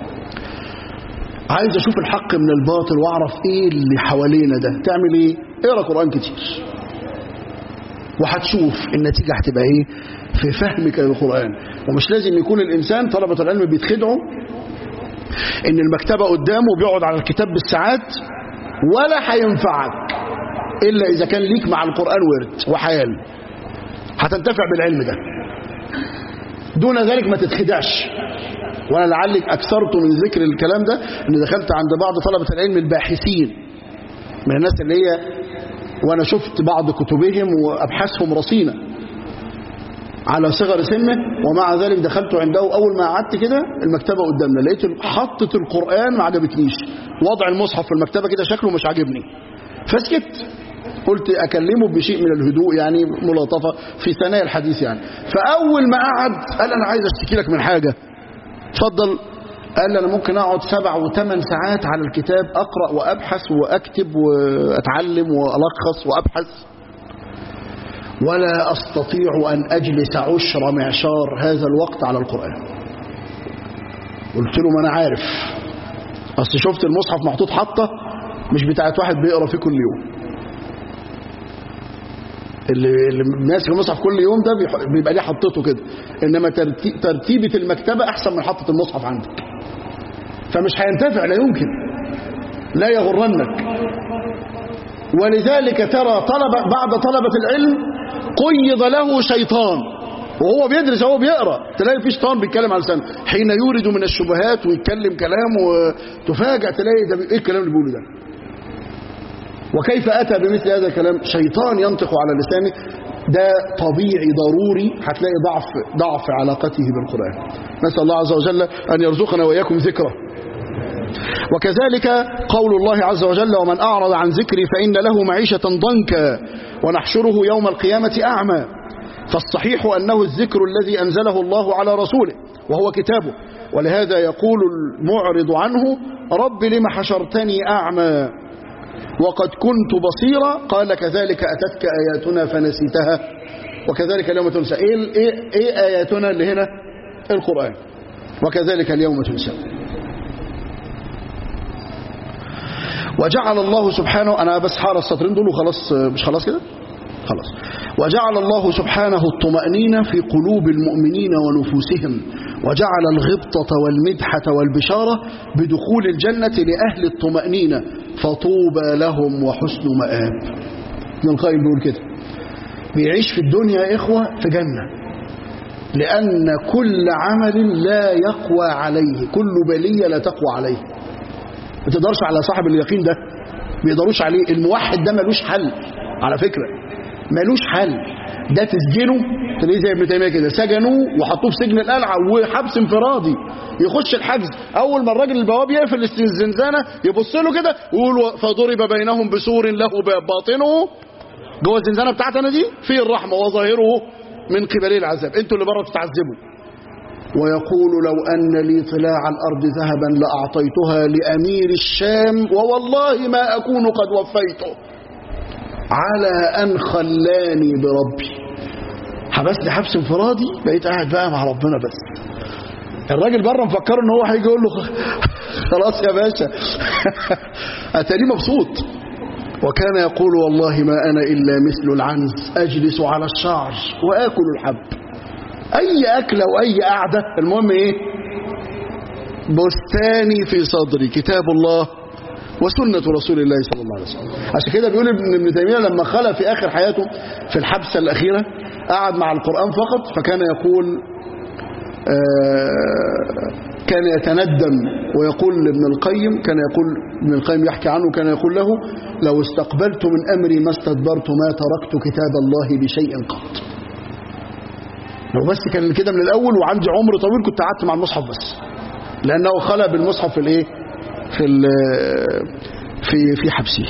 عايز أشوف الحق من الباطل وأعرف إيه اللي حوالينا ده تعمل إيه اقرأ قرآن كتير وهتشوف النتيجة هتبقى ايه في فهمك للقرآن ومش لازم يكون الإنسان طلبة العلم بيتخدعوا إن المكتبة قدامه بيقعد على الكتاب بالساعات ولا هينفعك إلا إذا كان ليك مع القرآن ورد وحيال هتنتفع بالعلم ده دون ذلك ما تتخدعش وأنا لعلك أكثرت من ذكر الكلام ده إن دخلت عند بعض طلبة العلم الباحثين من الناس اللي هي وانا شفت بعض كتبهم وابحاثهم رصينه على صغر سنه ومع ذلك دخلت عنده اول ما قعدت كده المكتبه قدامنا لقيت حطت القران ما عجبتنيش وضع المصحف في المكتبه كده شكله مش عاجبني فسكت قلت اكلمه بشيء من الهدوء يعني ملاطفه في ثنايا الحديث يعني فاول ما قعد قال انا عايز اشتكي لك من حاجه اتفضل قال لي انا ممكن اقعد سبع وثمان ساعات على الكتاب اقرا وابحث واكتب واتعلم والخص وابحث ولا استطيع ان اجلس عشر معشار هذا الوقت على القران قلت له ما انا عارف اصل شفت المصحف محطوط حطه مش بتاعت واحد بيقرا فيه كل يوم اللي, اللي ماسك المصحف كل يوم ده بيبقى ليه حطته كده انما ترتيبه المكتبه احسن من حطه المصحف عندك فمش هينتفع لا يمكن لا يغرنك ولذلك ترى طلب بعض طلبة العلم قيض له شيطان وهو بيدرس وهو بيقرا تلاقي في شيطان بيتكلم على لسانه حين يورد من الشبهات ويتكلم كلام وتفاجأ تلاقي ده ايه الكلام اللي بيقوله ده وكيف أتى بمثل هذا الكلام شيطان ينطق على لسانه ده طبيعي ضروري هتلاقي ضعف ضعف علاقته بالقرآن نسأل الله عز وجل أن يرزقنا وإياكم ذكره وكذلك قول الله عز وجل ومن أعرض عن ذكري فإن له معيشة ضنكا ونحشره يوم القيامة أعمى فالصحيح أنه الذكر الذي أنزله الله على رسوله وهو كتابه ولهذا يقول المعرض عنه رب لم حشرتني أعمى وقد كنت بصيرا قال كذلك أتتك آياتنا فنسيتها وكذلك اليوم تنسى إيه, إيه, إيه آياتنا اللي هنا القرآن وكذلك اليوم تنسى وجعل الله سبحانه أنا بس حار السطرين دول وخلاص مش خلاص كده خلاص وجعل الله سبحانه الطمأنينة في قلوب المؤمنين ونفوسهم وجعل الغبطة والمدحة والبشارة بدخول الجنة لأهل الطمأنينة فطوبى لهم وحسن مآب ابن القيم بيقول كده بيعيش في الدنيا يا إخوة في جنة لأن كل عمل لا يقوى عليه كل بلية لا تقوى عليه ما تقدرش على صاحب اليقين ده ما يقدروش عليه الموحد ده ملوش حل على فكرة ملوش حل ده تسجنه تلاقيه زي ابن تيميه كده سجنوه وحطوه في سجن القلعه وحبس انفرادي يخش الحجز اول ما الراجل البواب يقفل الزنزانه يبص له كده ويقول فضرب بينهم بسور له باب باطنه جوه الزنزانه بتاعتنا دي فيه الرحمه وظاهره من قبل العذاب انتوا اللي بره بتتعذبوا ويقول لو أن لي طلاع الأرض ذهبا لأعطيتها لأمير الشام ووالله ما أكون قد وفيته على أن خلاني بربي حبسني حبس انفرادي بقيت قاعد بقى مع ربنا بس الراجل بره مفكره ان هو هيجي يقول له خلاص يا باشا اتاني مبسوط وكان يقول والله ما انا الا مثل العنز اجلس على الشعر واكل الحب اي اكله واي قعده المهم ايه بستاني في صدري كتاب الله وسنة رسول الله صلى الله عليه وسلم عشان كده بيقول ابن ابن تيمية لما خلى في آخر حياته في الحبسة الأخيرة قعد مع القرآن فقط فكان يقول آه كان يتندم ويقول لابن القيم كان يقول ابن القيم يحكي عنه كان يقول له لو استقبلت من أمري ما استدبرت ما تركت كتاب الله بشيء قط لو بس كان كده من الأول وعندي عمر طويل كنت قعدت مع المصحف بس لأنه خلى بالمصحف في الإيه في في في حبسه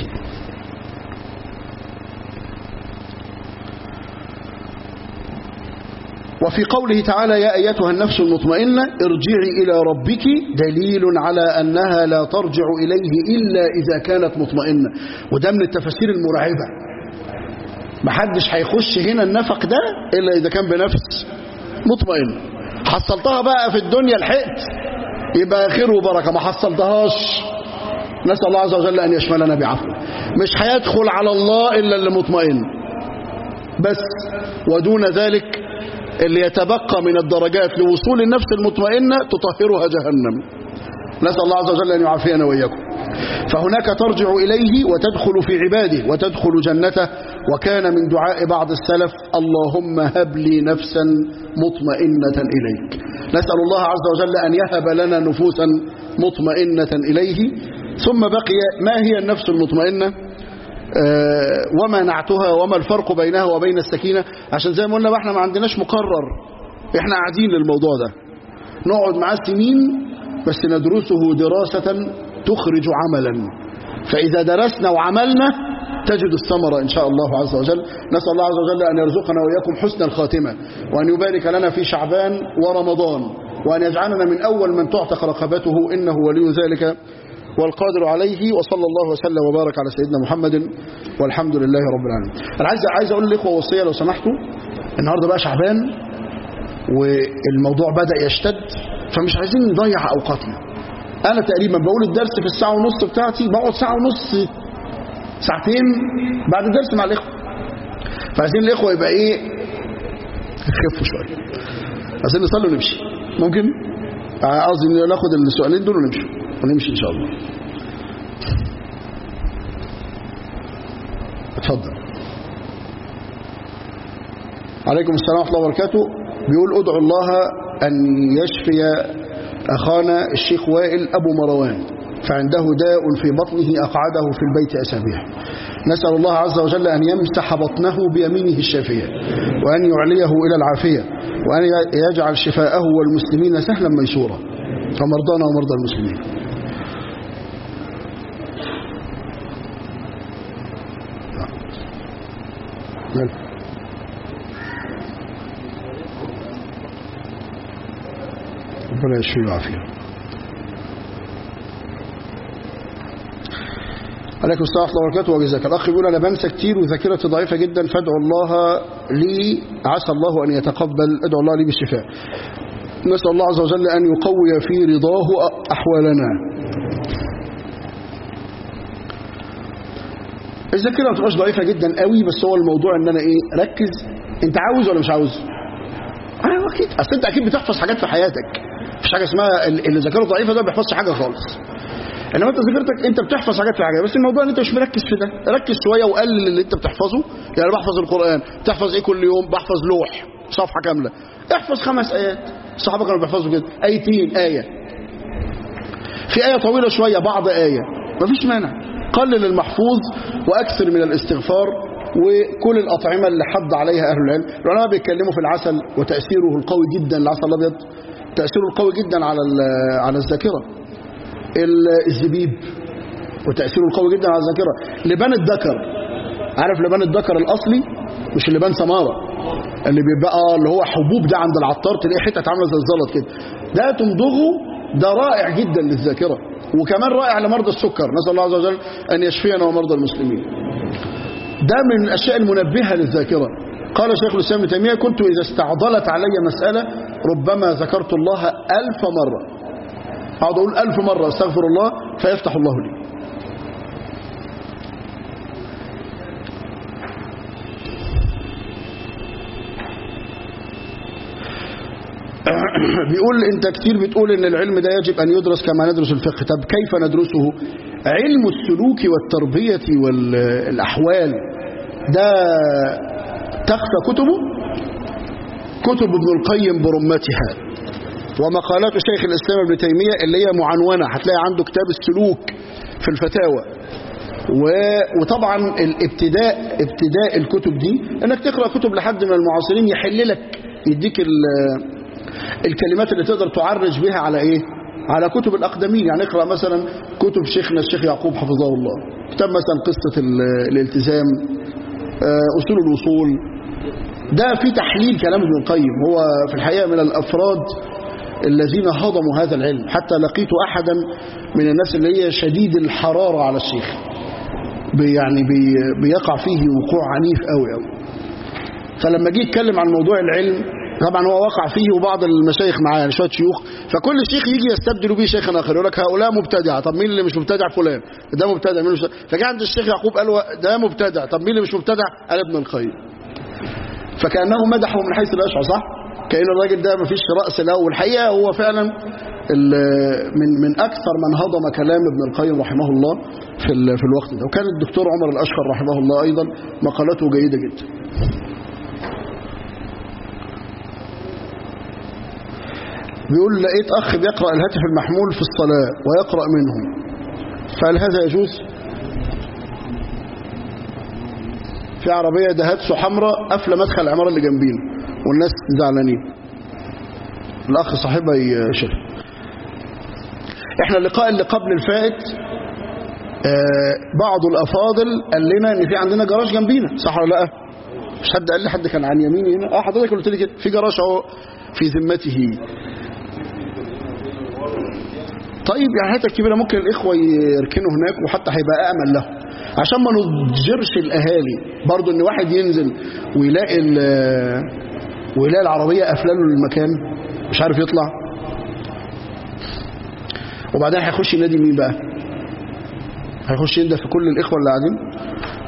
وفي قوله تعالى يا أيتها النفس المطمئنة ارجعي إلى ربك دليل على أنها لا ترجع إليه إلا إذا كانت مطمئنة وده من التفاسير المرعبة محدش هيخش هنا النفق ده إلا إذا كان بنفس مطمئن حصلتها بقى في الدنيا لحقت يبقى خير وبركة ما حصلتهاش نسأل الله عز وجل أن يشملنا بعفوه مش هيدخل على الله إلا اللي مطمئن بس ودون ذلك اللي يتبقى من الدرجات لوصول النفس المطمئنة تطهرها جهنم نسأل الله عز وجل أن يعافينا وإياكم فهناك ترجع إليه وتدخل في عباده وتدخل جنته وكان من دعاء بعض السلف اللهم هب لي نفسا مطمئنة إليك نسأل الله عز وجل أن يهب لنا نفوسا مطمئنة إليه ثم بقي ما هي النفس المطمئنة آه وما نعتها وما الفرق بينها وبين السكينة عشان زي ما قلنا احنا ما عندناش مقرر احنا قاعدين للموضوع ده نقعد معاه سنين بس ندرسه دراسة تخرج عملا فإذا درسنا وعملنا تجد الثمرة إن شاء الله عز وجل نسأل الله عز وجل أن يرزقنا وإياكم حسن الخاتمة وأن يبارك لنا في شعبان ورمضان وأن يجعلنا من أول من تعتق رقبته إنه ولي ذلك والقادر عليه وصلى الله وسلم وبارك على سيدنا محمد والحمد لله رب العالمين أنا عايز عايز أقول للإخوة وصية لو سمحتوا النهاردة بقى شعبان والموضوع بدأ يشتد فمش عايزين نضيع أوقاتنا أنا تقريبا بقول الدرس في الساعة ونص بتاعتي بقعد ساعة ونص ساعتين بعد الدرس مع الإخوة فعايزين الإخوة يبقى إيه يخفوا شوية عايزين نصلي ونمشي ممكن قصدي ناخد السؤالين دول ونمشي ونمشي إن شاء الله اتفضل عليكم السلام ورحمة الله وبركاته بيقول ادعو الله أن يشفي أخانا الشيخ وائل أبو مروان فعنده داء في بطنه أقعده في البيت أسابيع نسأل الله عز وجل أن يمسح بطنه بيمينه الشافية وأن يعليه إلى العافية وأن يجعل شفاءه والمسلمين سهلا ميسورا ومرضانا ومرضى المسلمين مال. ربنا يشفيه ويعافيه عليكم السلام ورحمة الله وبركاته وجزاك الأخ بيقول أنا بنسى كتير وذاكرتي ضعيفة جدا فادعوا الله لي عسى الله أن يتقبل ادعوا الله لي بالشفاء نسأل الله عز وجل أن يقوي في رضاه أحوالنا الذاكرة ما تبقاش ضعيفة جدا قوي بس هو الموضوع ان انا ايه ركز انت عاوز ولا مش عاوز ايوه اكيد اصل انت اكيد بتحفظ حاجات في حياتك مفيش حاجه اسمها ال- اللي ذاكرته ضعيفه ده ما بيحفظش حاجه خالص انما انت ذاكرتك انت بتحفظ حاجات في حاجه بس الموضوع ان انت مش مركز في ده ركز شويه وقلل اللي انت بتحفظه يعني أنا بحفظ القران بتحفظ ايه كل يوم بحفظ لوح صفحه كامله احفظ خمس ايات الصحابه كانوا بيحفظوا كده ايتين ايه في آية طويلة شوية بعض آية مفيش مانع قلل المحفوظ وأكثر من الاستغفار وكل الأطعمة اللي حض عليها أهل العلم العلماء بيتكلموا في العسل وتأثيره القوي جدا العسل الأبيض تأثيره القوي جدا على ال- على الذاكرة ال- الزبيب وتأثيره القوي جدا على الذاكرة لبان الذكر عارف لبان الذكر الأصلي مش لبان سمارة اللي بيبقى آه اللي هو حبوب ده عند العطار تلاقيه حتة عاملة زي الزلط كده ده تمضغه ده رائع جدا للذاكرة وكمان رائع لمرضى السكر نسأل الله عز وجل أن يشفينا ومرضى المسلمين ده من الأشياء المنبهة للذاكرة قال شيخ الإسلام ابن تيمية كنت إذا استعضلت علي مسألة ربما ذكرت الله ألف مرة أقعد أقول ألف مرة استغفر الله فيفتح الله لي بيقول انت كتير بتقول ان العلم ده يجب ان يدرس كما ندرس الفقه طب كيف ندرسه علم السلوك والتربية والاحوال ده تخفى كتبه كتب ابن القيم برمتها ومقالات شيخ الاسلام ابن تيمية اللي هي معنونة هتلاقي عنده كتاب السلوك في الفتاوى و- وطبعا الابتداء ابتداء الكتب دي انك تقرا كتب لحد من المعاصرين يحل لك يديك ال- الكلمات اللي تقدر تعرج بها على ايه على كتب الاقدمين يعني اقرا مثلا كتب شيخنا الشيخ يعقوب حفظه الله كتاب مثلا قصه ال- الالتزام آه، اصول الوصول ده في تحليل كلام ابن القيم هو في الحقيقه من الافراد الذين هضموا هذا العلم حتى لقيت احدا من الناس اللي هي شديد الحراره على الشيخ بي- يعني بي بيقع فيه وقوع عنيف قوي قوي فلما جه يتكلم عن موضوع العلم طبعا هو وقع فيه وبعض المشايخ معاه يعني شويه شيوخ فكل شيخ يجي يستبدل بيه شيخا اخر يقول لك هؤلاء مبتدعه طب مين اللي مش مبتدع فلان ده مبتدع مين مش فجاء عند الشيخ يعقوب قال له ده مبتدع طب مين اللي مش مبتدع قال ابن القيم فكانه مدحه من حيث لا يشعر صح كأن الراجل ده مفيش رأس له والحقيقة هو فعلا ال- من من أكثر من هضم كلام ابن القيم رحمه الله في ال- في الوقت ده وكان الدكتور عمر الأشقر رحمه الله أيضا مقالاته جيدة جدا بيقول لقيت أخ بيقرأ الهاتف المحمول في الصلاة ويقرأ منه فهل هذا يجوز؟ في عربية دهاتسو حمراء قافلة مدخل العمارة اللي جنبينا والناس زعلانين الأخ صاحبها يشيل احنا اللقاء اللي قبل الفائت آه، بعض الأفاضل قال لنا ان في عندنا جراج جنبينا صح ولا لا مش حد قال لي حد كان عن يميني هنا اه حضرتك قلت لي كده في جراج اهو في ذمته طيب يعني حته كبيره ممكن الاخوه يركنوا هناك وحتى هيبقى امن لهم عشان ما نضجرش الاهالي برضو ان واحد ينزل ويلاقي ال- ويلاقي العربيه قافله له المكان مش عارف يطلع وبعدين هيخش ينادي مين بقى هيخش ينده في كل الاخوه اللي قاعدين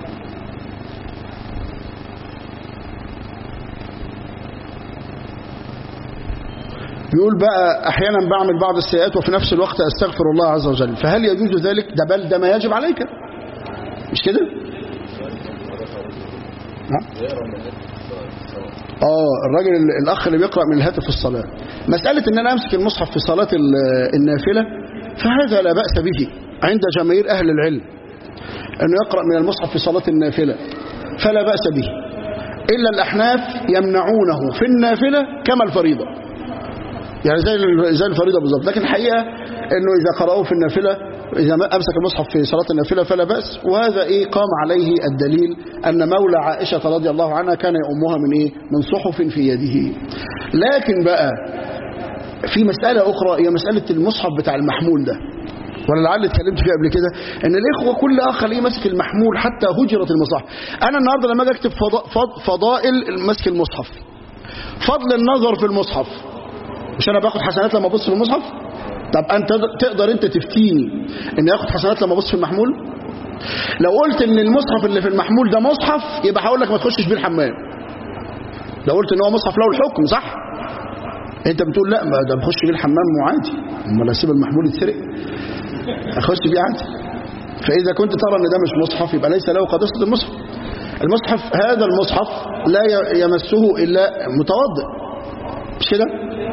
بيقول بقى احيانا بعمل بعض السيئات وفي نفس الوقت استغفر الله عز وجل فهل يجوز ذلك ده بل ده ما يجب عليك مش كده ها؟ اه الراجل ال- الاخ اللي بيقرا من الهاتف في الصلاه مساله ان انا امسك المصحف في صلاه ال- النافله فهذا لا باس به عند جماهير اهل العلم انه يقرا من المصحف في صلاه النافله فلا باس به الا الاحناف يمنعونه في النافله كما الفريضه يعني زي ال- زي الفريضه بالظبط لكن الحقيقه انه اذا قرأوه في النافله اذا ما امسك المصحف في صلاه النافله فلا باس وهذا ايه قام عليه الدليل ان مولى عائشه رضي الله عنها كان يؤمها من ايه من صحف في يده لكن بقى في مساله اخرى هي مساله المصحف بتاع المحمول ده ولا لعل اتكلمت فيها قبل كده ان الاخوه كل اخ ليه ماسك المحمول حتى هجرت المصاحف انا النهارده لما اجي اكتب فضا- فض- فضائل مسك المصحف فضل النظر في المصحف مش انا باخد حسنات لما ابص في المصحف طب انت تقدر انت تفتيني ان ياخد حسنات لما ابص في المحمول لو قلت ان المصحف اللي في المحمول ده مصحف يبقى هقول لك ما تخشش بيه الحمام لو قلت ان هو مصحف له الحكم صح انت بتقول لا ما ده بخش بيه الحمام وعادي امال اسيب المحمول يتسرق اخش بيه عادي فاذا كنت ترى ان ده مش مصحف يبقى ليس له قداسه المصحف المصحف هذا المصحف لا ي- يمسه الا متوضئ مش كده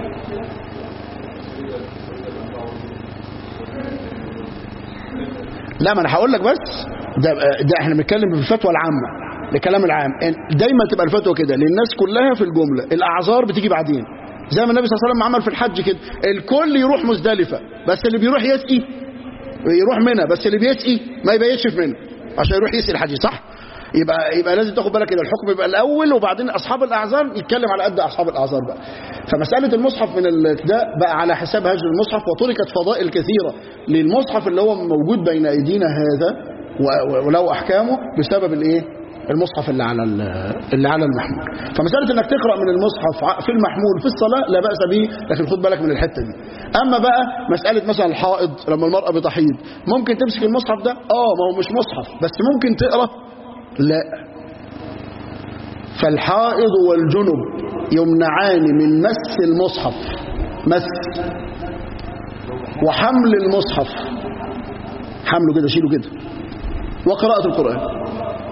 لا ما انا هقول لك بس ده ده احنا بنتكلم في الفتوى العامه الكلام العام إن- دايما تبقى الفتوى كده للناس كلها في الجمله الاعذار بتيجي بعدين زي ما النبي صلى الله عليه وسلم عمل في الحج كده الكل يروح مزدلفه بس اللي بيروح يسقي يروح منى بس اللي بيسقي ما يبيتش في منى عشان يروح يسقي الحج صح يبقى يبقى لازم تاخد بالك كده الحكم يبقى الاول وبعدين اصحاب الاعذار يتكلم على قد اصحاب الاعذار بقى فمساله المصحف من ال- ده بقى على حساب هجر المصحف وتركت فضائل كثيره للمصحف اللي هو موجود بين ايدينا هذا و- و- وله احكامه بسبب الايه المصحف اللي على ال- اللي على المحمول فمساله انك تقرا من المصحف ع- في المحمول في الصلاه لا باس به لكن خد بالك من الحته دي اما بقى مساله مثلا الحائض لما المراه بتحيض ممكن تمسك المصحف ده اه ما هو مش مصحف بس ممكن تقرا لا فالحائض والجنب يمنعان من مس المصحف مس وحمل المصحف حمله كده شيله كده وقراءة القرآن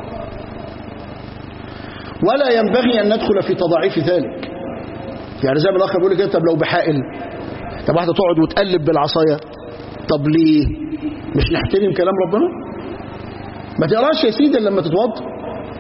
ولا ينبغي أن ندخل في تضعيف ذلك يعني زي ما الأخ بيقول كده طب لو بحائل طب واحدة تقعد وتقلب بالعصاية طب ليه مش نحترم كلام ربنا ما تقراش يا سيدي إلا لما تتوضا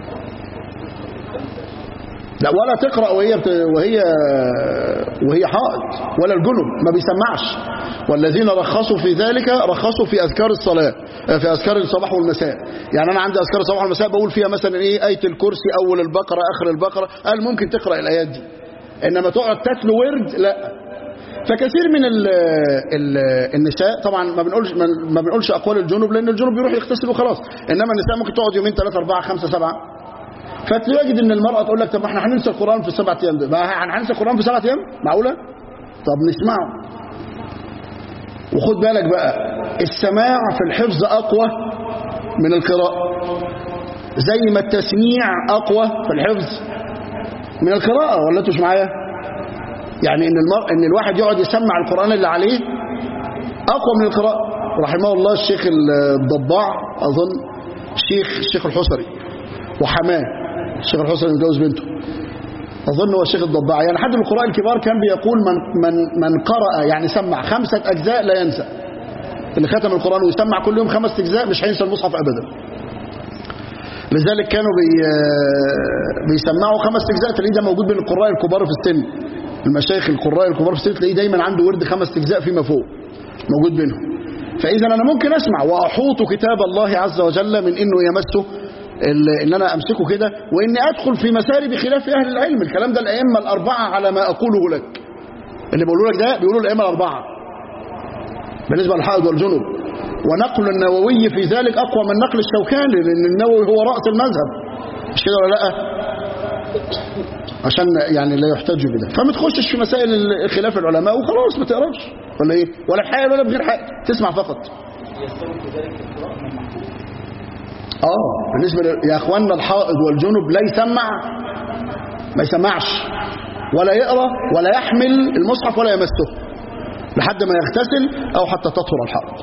لا ولا تقرا وهي بت... وهي وهي حائض ولا الجنب ما بيسمعش والذين رخصوا في ذلك رخصوا في اذكار الصلاه في اذكار الصباح والمساء يعني انا عندي اذكار الصباح والمساء بقول فيها مثلا ايه ايه الكرسي اول البقره اخر البقره قال ممكن تقرا الايات دي انما تقعد تتلو ورد لا فكثير من ال ال النساء طبعا ما بنقولش ما- ما بنقولش اقوال الجنوب لان الجنوب بيروح يغتسل وخلاص انما النساء ممكن تقعد يومين ثلاثه اربعه خمسه سبعه فتجد ان المراه تقول لك طب ما احنا هننسى القران في السبع ايام ده ما هننسى القران في سبع ايام معقوله طب نسمعه وخد بالك بقى السماع في الحفظ اقوى من القراءه زي ما التسميع اقوى في الحفظ من القراءه ولا انتوا مش معايا يعني ان المر... ان الواحد يقعد يسمع القران اللي عليه اقوى من القراءه رحمه الله الشيخ الضباع اظن الشيخ الشيخ الحصري وحماه الشيخ الحصري متجوز بنته اظن هو الشيخ الضباع يعني حد من القراء الكبار كان بيقول من من من قرأ يعني سمع خمسه اجزاء لا ينسى اللي ختم القران ويسمع كل يوم خمس اجزاء مش هينسى المصحف ابدا لذلك كانوا بي بيسمعوا خمس اجزاء تلاقيه ده موجود بين القراء الكبار في السن المشايخ القراء الكبار في السن تلاقيه دايما عنده ورد خمس اجزاء فيما فوق موجود بينهم فاذا انا ممكن اسمع واحوط كتاب الله عز وجل من انه يمسه ال- ان انا امسكه كده واني ادخل في مساري بخلاف اهل العلم الكلام ده الائمه الاربعه على ما اقوله لك اللي بيقولوا لك ده بيقولوا الائمه الاربعه بالنسبه للحائض والجنوب ونقل النووي في ذلك اقوى من نقل الشوكاني لان النووي هو راس المذهب مش كده ولا لا عشان يعني لا يحتج بده فما تخشش في مسائل ال- خلاف العلماء وخلاص ما تقراش ولا ايه ولا بحائل ولا بغير حائل تسمع فقط اه بالنسبه ل- يا اخواننا الحائض والجنب لا يسمع ما يسمعش ولا يقرا ولا يحمل المصحف ولا يمسه لحد ما يغتسل او حتى تطهر الحائض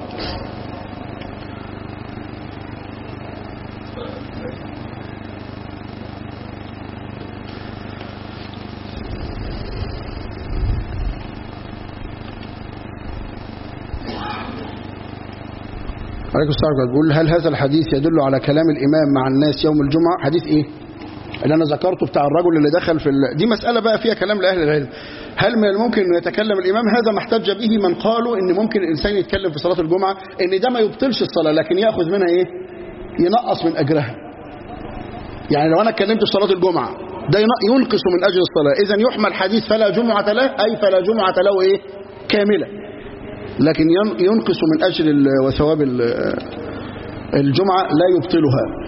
عليكم السلام عليكم بيقول هل هذا الحديث يدل على كلام الإمام مع الناس يوم الجمعة حديث إيه اللي أنا ذكرته بتاع الرجل اللي دخل في ال... دي مسألة بقى فيها كلام لأهل العلم هل من الممكن أن يتكلم الإمام هذا ما احتج به من قالوا أن ممكن الإنسان يتكلم في صلاة الجمعة أن ده ما يبطلش الصلاة لكن يأخذ منها إيه ينقص من أجرها يعني لو أنا اتكلمت في صلاة الجمعة ده ينقص من أجر الصلاة إذا يحمل حديث فلا جمعة له أي فلا جمعة له إيه كاملة لكن ينقص من أجر وثواب الجمعة لا يبطلها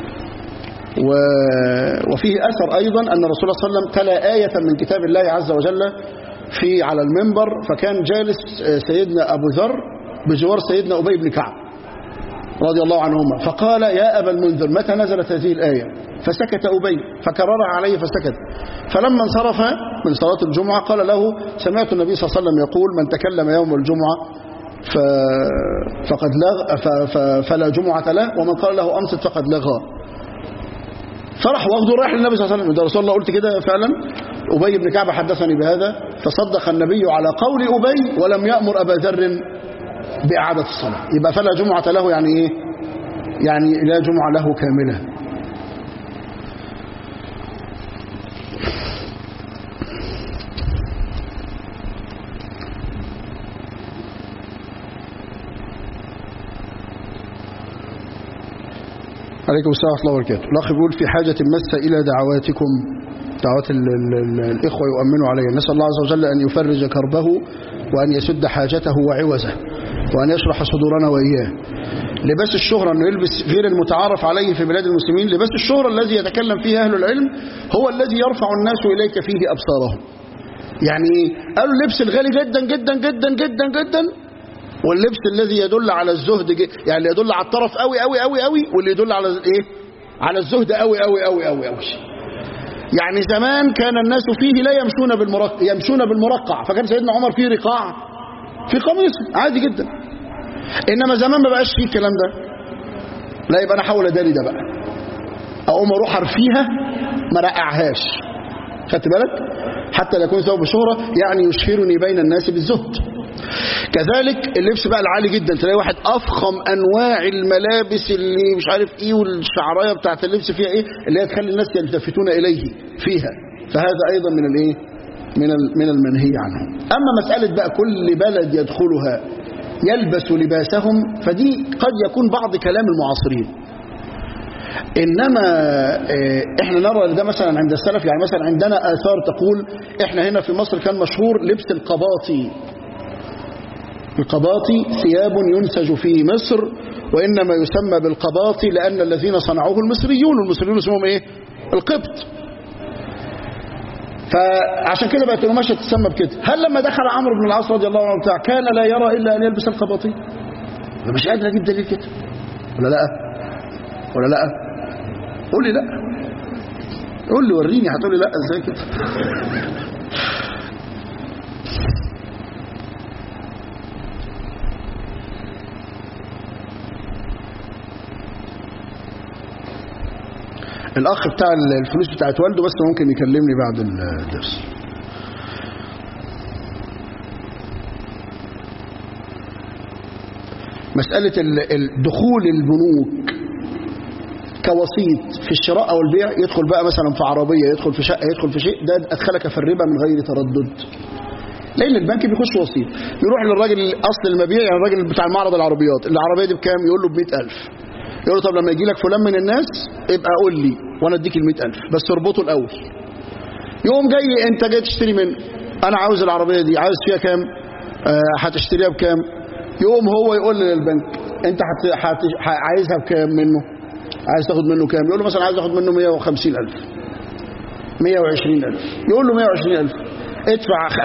وفيه أثر أيضا أن الرسول صلى الله عليه وسلم تلا آية من كتاب الله عز وجل في على المنبر فكان جالس سيدنا أبو ذر بجوار سيدنا أبي بن كعب رضي الله عنهما فقال يا أبا المنذر متى نزلت هذه الآية فسكت أبي فكررها عليه فسكت فلما انصرف من صلاة الجمعة قال له سمعت النبي صلى الله عليه وسلم يقول من تكلم يوم الجمعة ف... فقد لغ ف... ف... فلا جمعة له ومن قال له أمسك فقد لغى فرح واخده رايح للنبي صلى الله عليه وسلم ده رسول الله قلت كده فعلا أبي بن كعب حدثني بهذا فصدق النبي على قول أبي ولم يأمر أبا ذر بإعادة الصلاة يبقى فلا جمعة له يعني إيه يعني لا جمعة له كاملة عليكم السلام ورحمة الله وبركاته الأخ بيقول في حاجة مسة إلى دعواتكم دعوات ال ال ال الإخوة يؤمنوا عليها نسأل الله عز وجل أن يفرج كربه وأن يسد حاجته وعوزه وأن يشرح صدورنا وإياه لباس الشهرة أنه يلبس غير المتعارف عليه في بلاد المسلمين لباس الشهرة الذي يتكلم فيه أهل العلم هو الذي يرفع الناس إليك فيه أبصارهم يعني قالوا اللبس الغالي جدا جدا جدا جدا جدا واللبس الذي يدل على الزهد يعني اللي يدل على الطرف قوي قوي قوي قوي واللي يدل على ايه على الزهد قوي قوي قوي قوي قوي يعني زمان كان الناس فيه لا يمشون بالمرقع يمشون بالمرقع فكان سيدنا عمر فيه رقاع في قميص عادي جدا انما زمان ما بقاش فيه الكلام ده لا يبقى انا احاول اداري ده بقى اقوم اروح ارفيها ما رقعهاش خدت بالك حتى لا يكون ثوب شهرة يعني يشهرني بين الناس بالزهد كذلك اللبس بقى العالي جدا تلاقي واحد افخم انواع الملابس اللي مش عارف ايه والشعرايه بتاعت اللبس فيها ايه اللي هي تخلي الناس يلتفتون اليه فيها فهذا ايضا من الايه من من المنهي عنه اما مساله بقى كل بلد يدخلها يلبس لباسهم فدي قد يكون بعض كلام المعاصرين انما احنا نرى ده مثلا عند السلف يعني مثلا عندنا اثار تقول احنا هنا في مصر كان مشهور لبس القباطي القباطي ثياب ينسج في مصر وإنما يسمى بالقباطي لأن الذين صنعوه المصريون والمصريون اسمهم إيه القبط فعشان كده بقت القماشه تسمى بكده هل لما دخل عمرو بن العاص رضي الله عنه بتاع كان لا يرى الا ان يلبس القباطي مش قادر اجيب دليل كده ولا لا ولا لا قول لي لا قول لي وريني هتقول لي لا ازاي كده الاخ بتاع الفلوس بتاعت والده بس ممكن يكلمني بعد الدرس مسألة دخول البنوك كوسيط في الشراء أو البيع يدخل بقى مثلا في عربية يدخل في شقة يدخل في شيء ده أدخلك في الربا من غير تردد لأن البنك بيخش وسيط يروح للراجل أصل المبيع يعني الراجل بتاع معرض العربيات العربية دي بكام يقول له ب 100000 يقول له طب لما يجي لك فلان من الناس ابقى قول لي وانا اديك ال 100000 بس اربطه الاول يقوم جاي انت جاي تشتري منه انا عاوز العربيه دي عاوز فيها كام آه هتشتريها بكام يقوم هو يقول للبنك انت حت... حت... عايزها بكام منه عايز تاخد منه كام يقول له مثلا عايز اخد منه 150000 120000 يقول له 120000 ادفع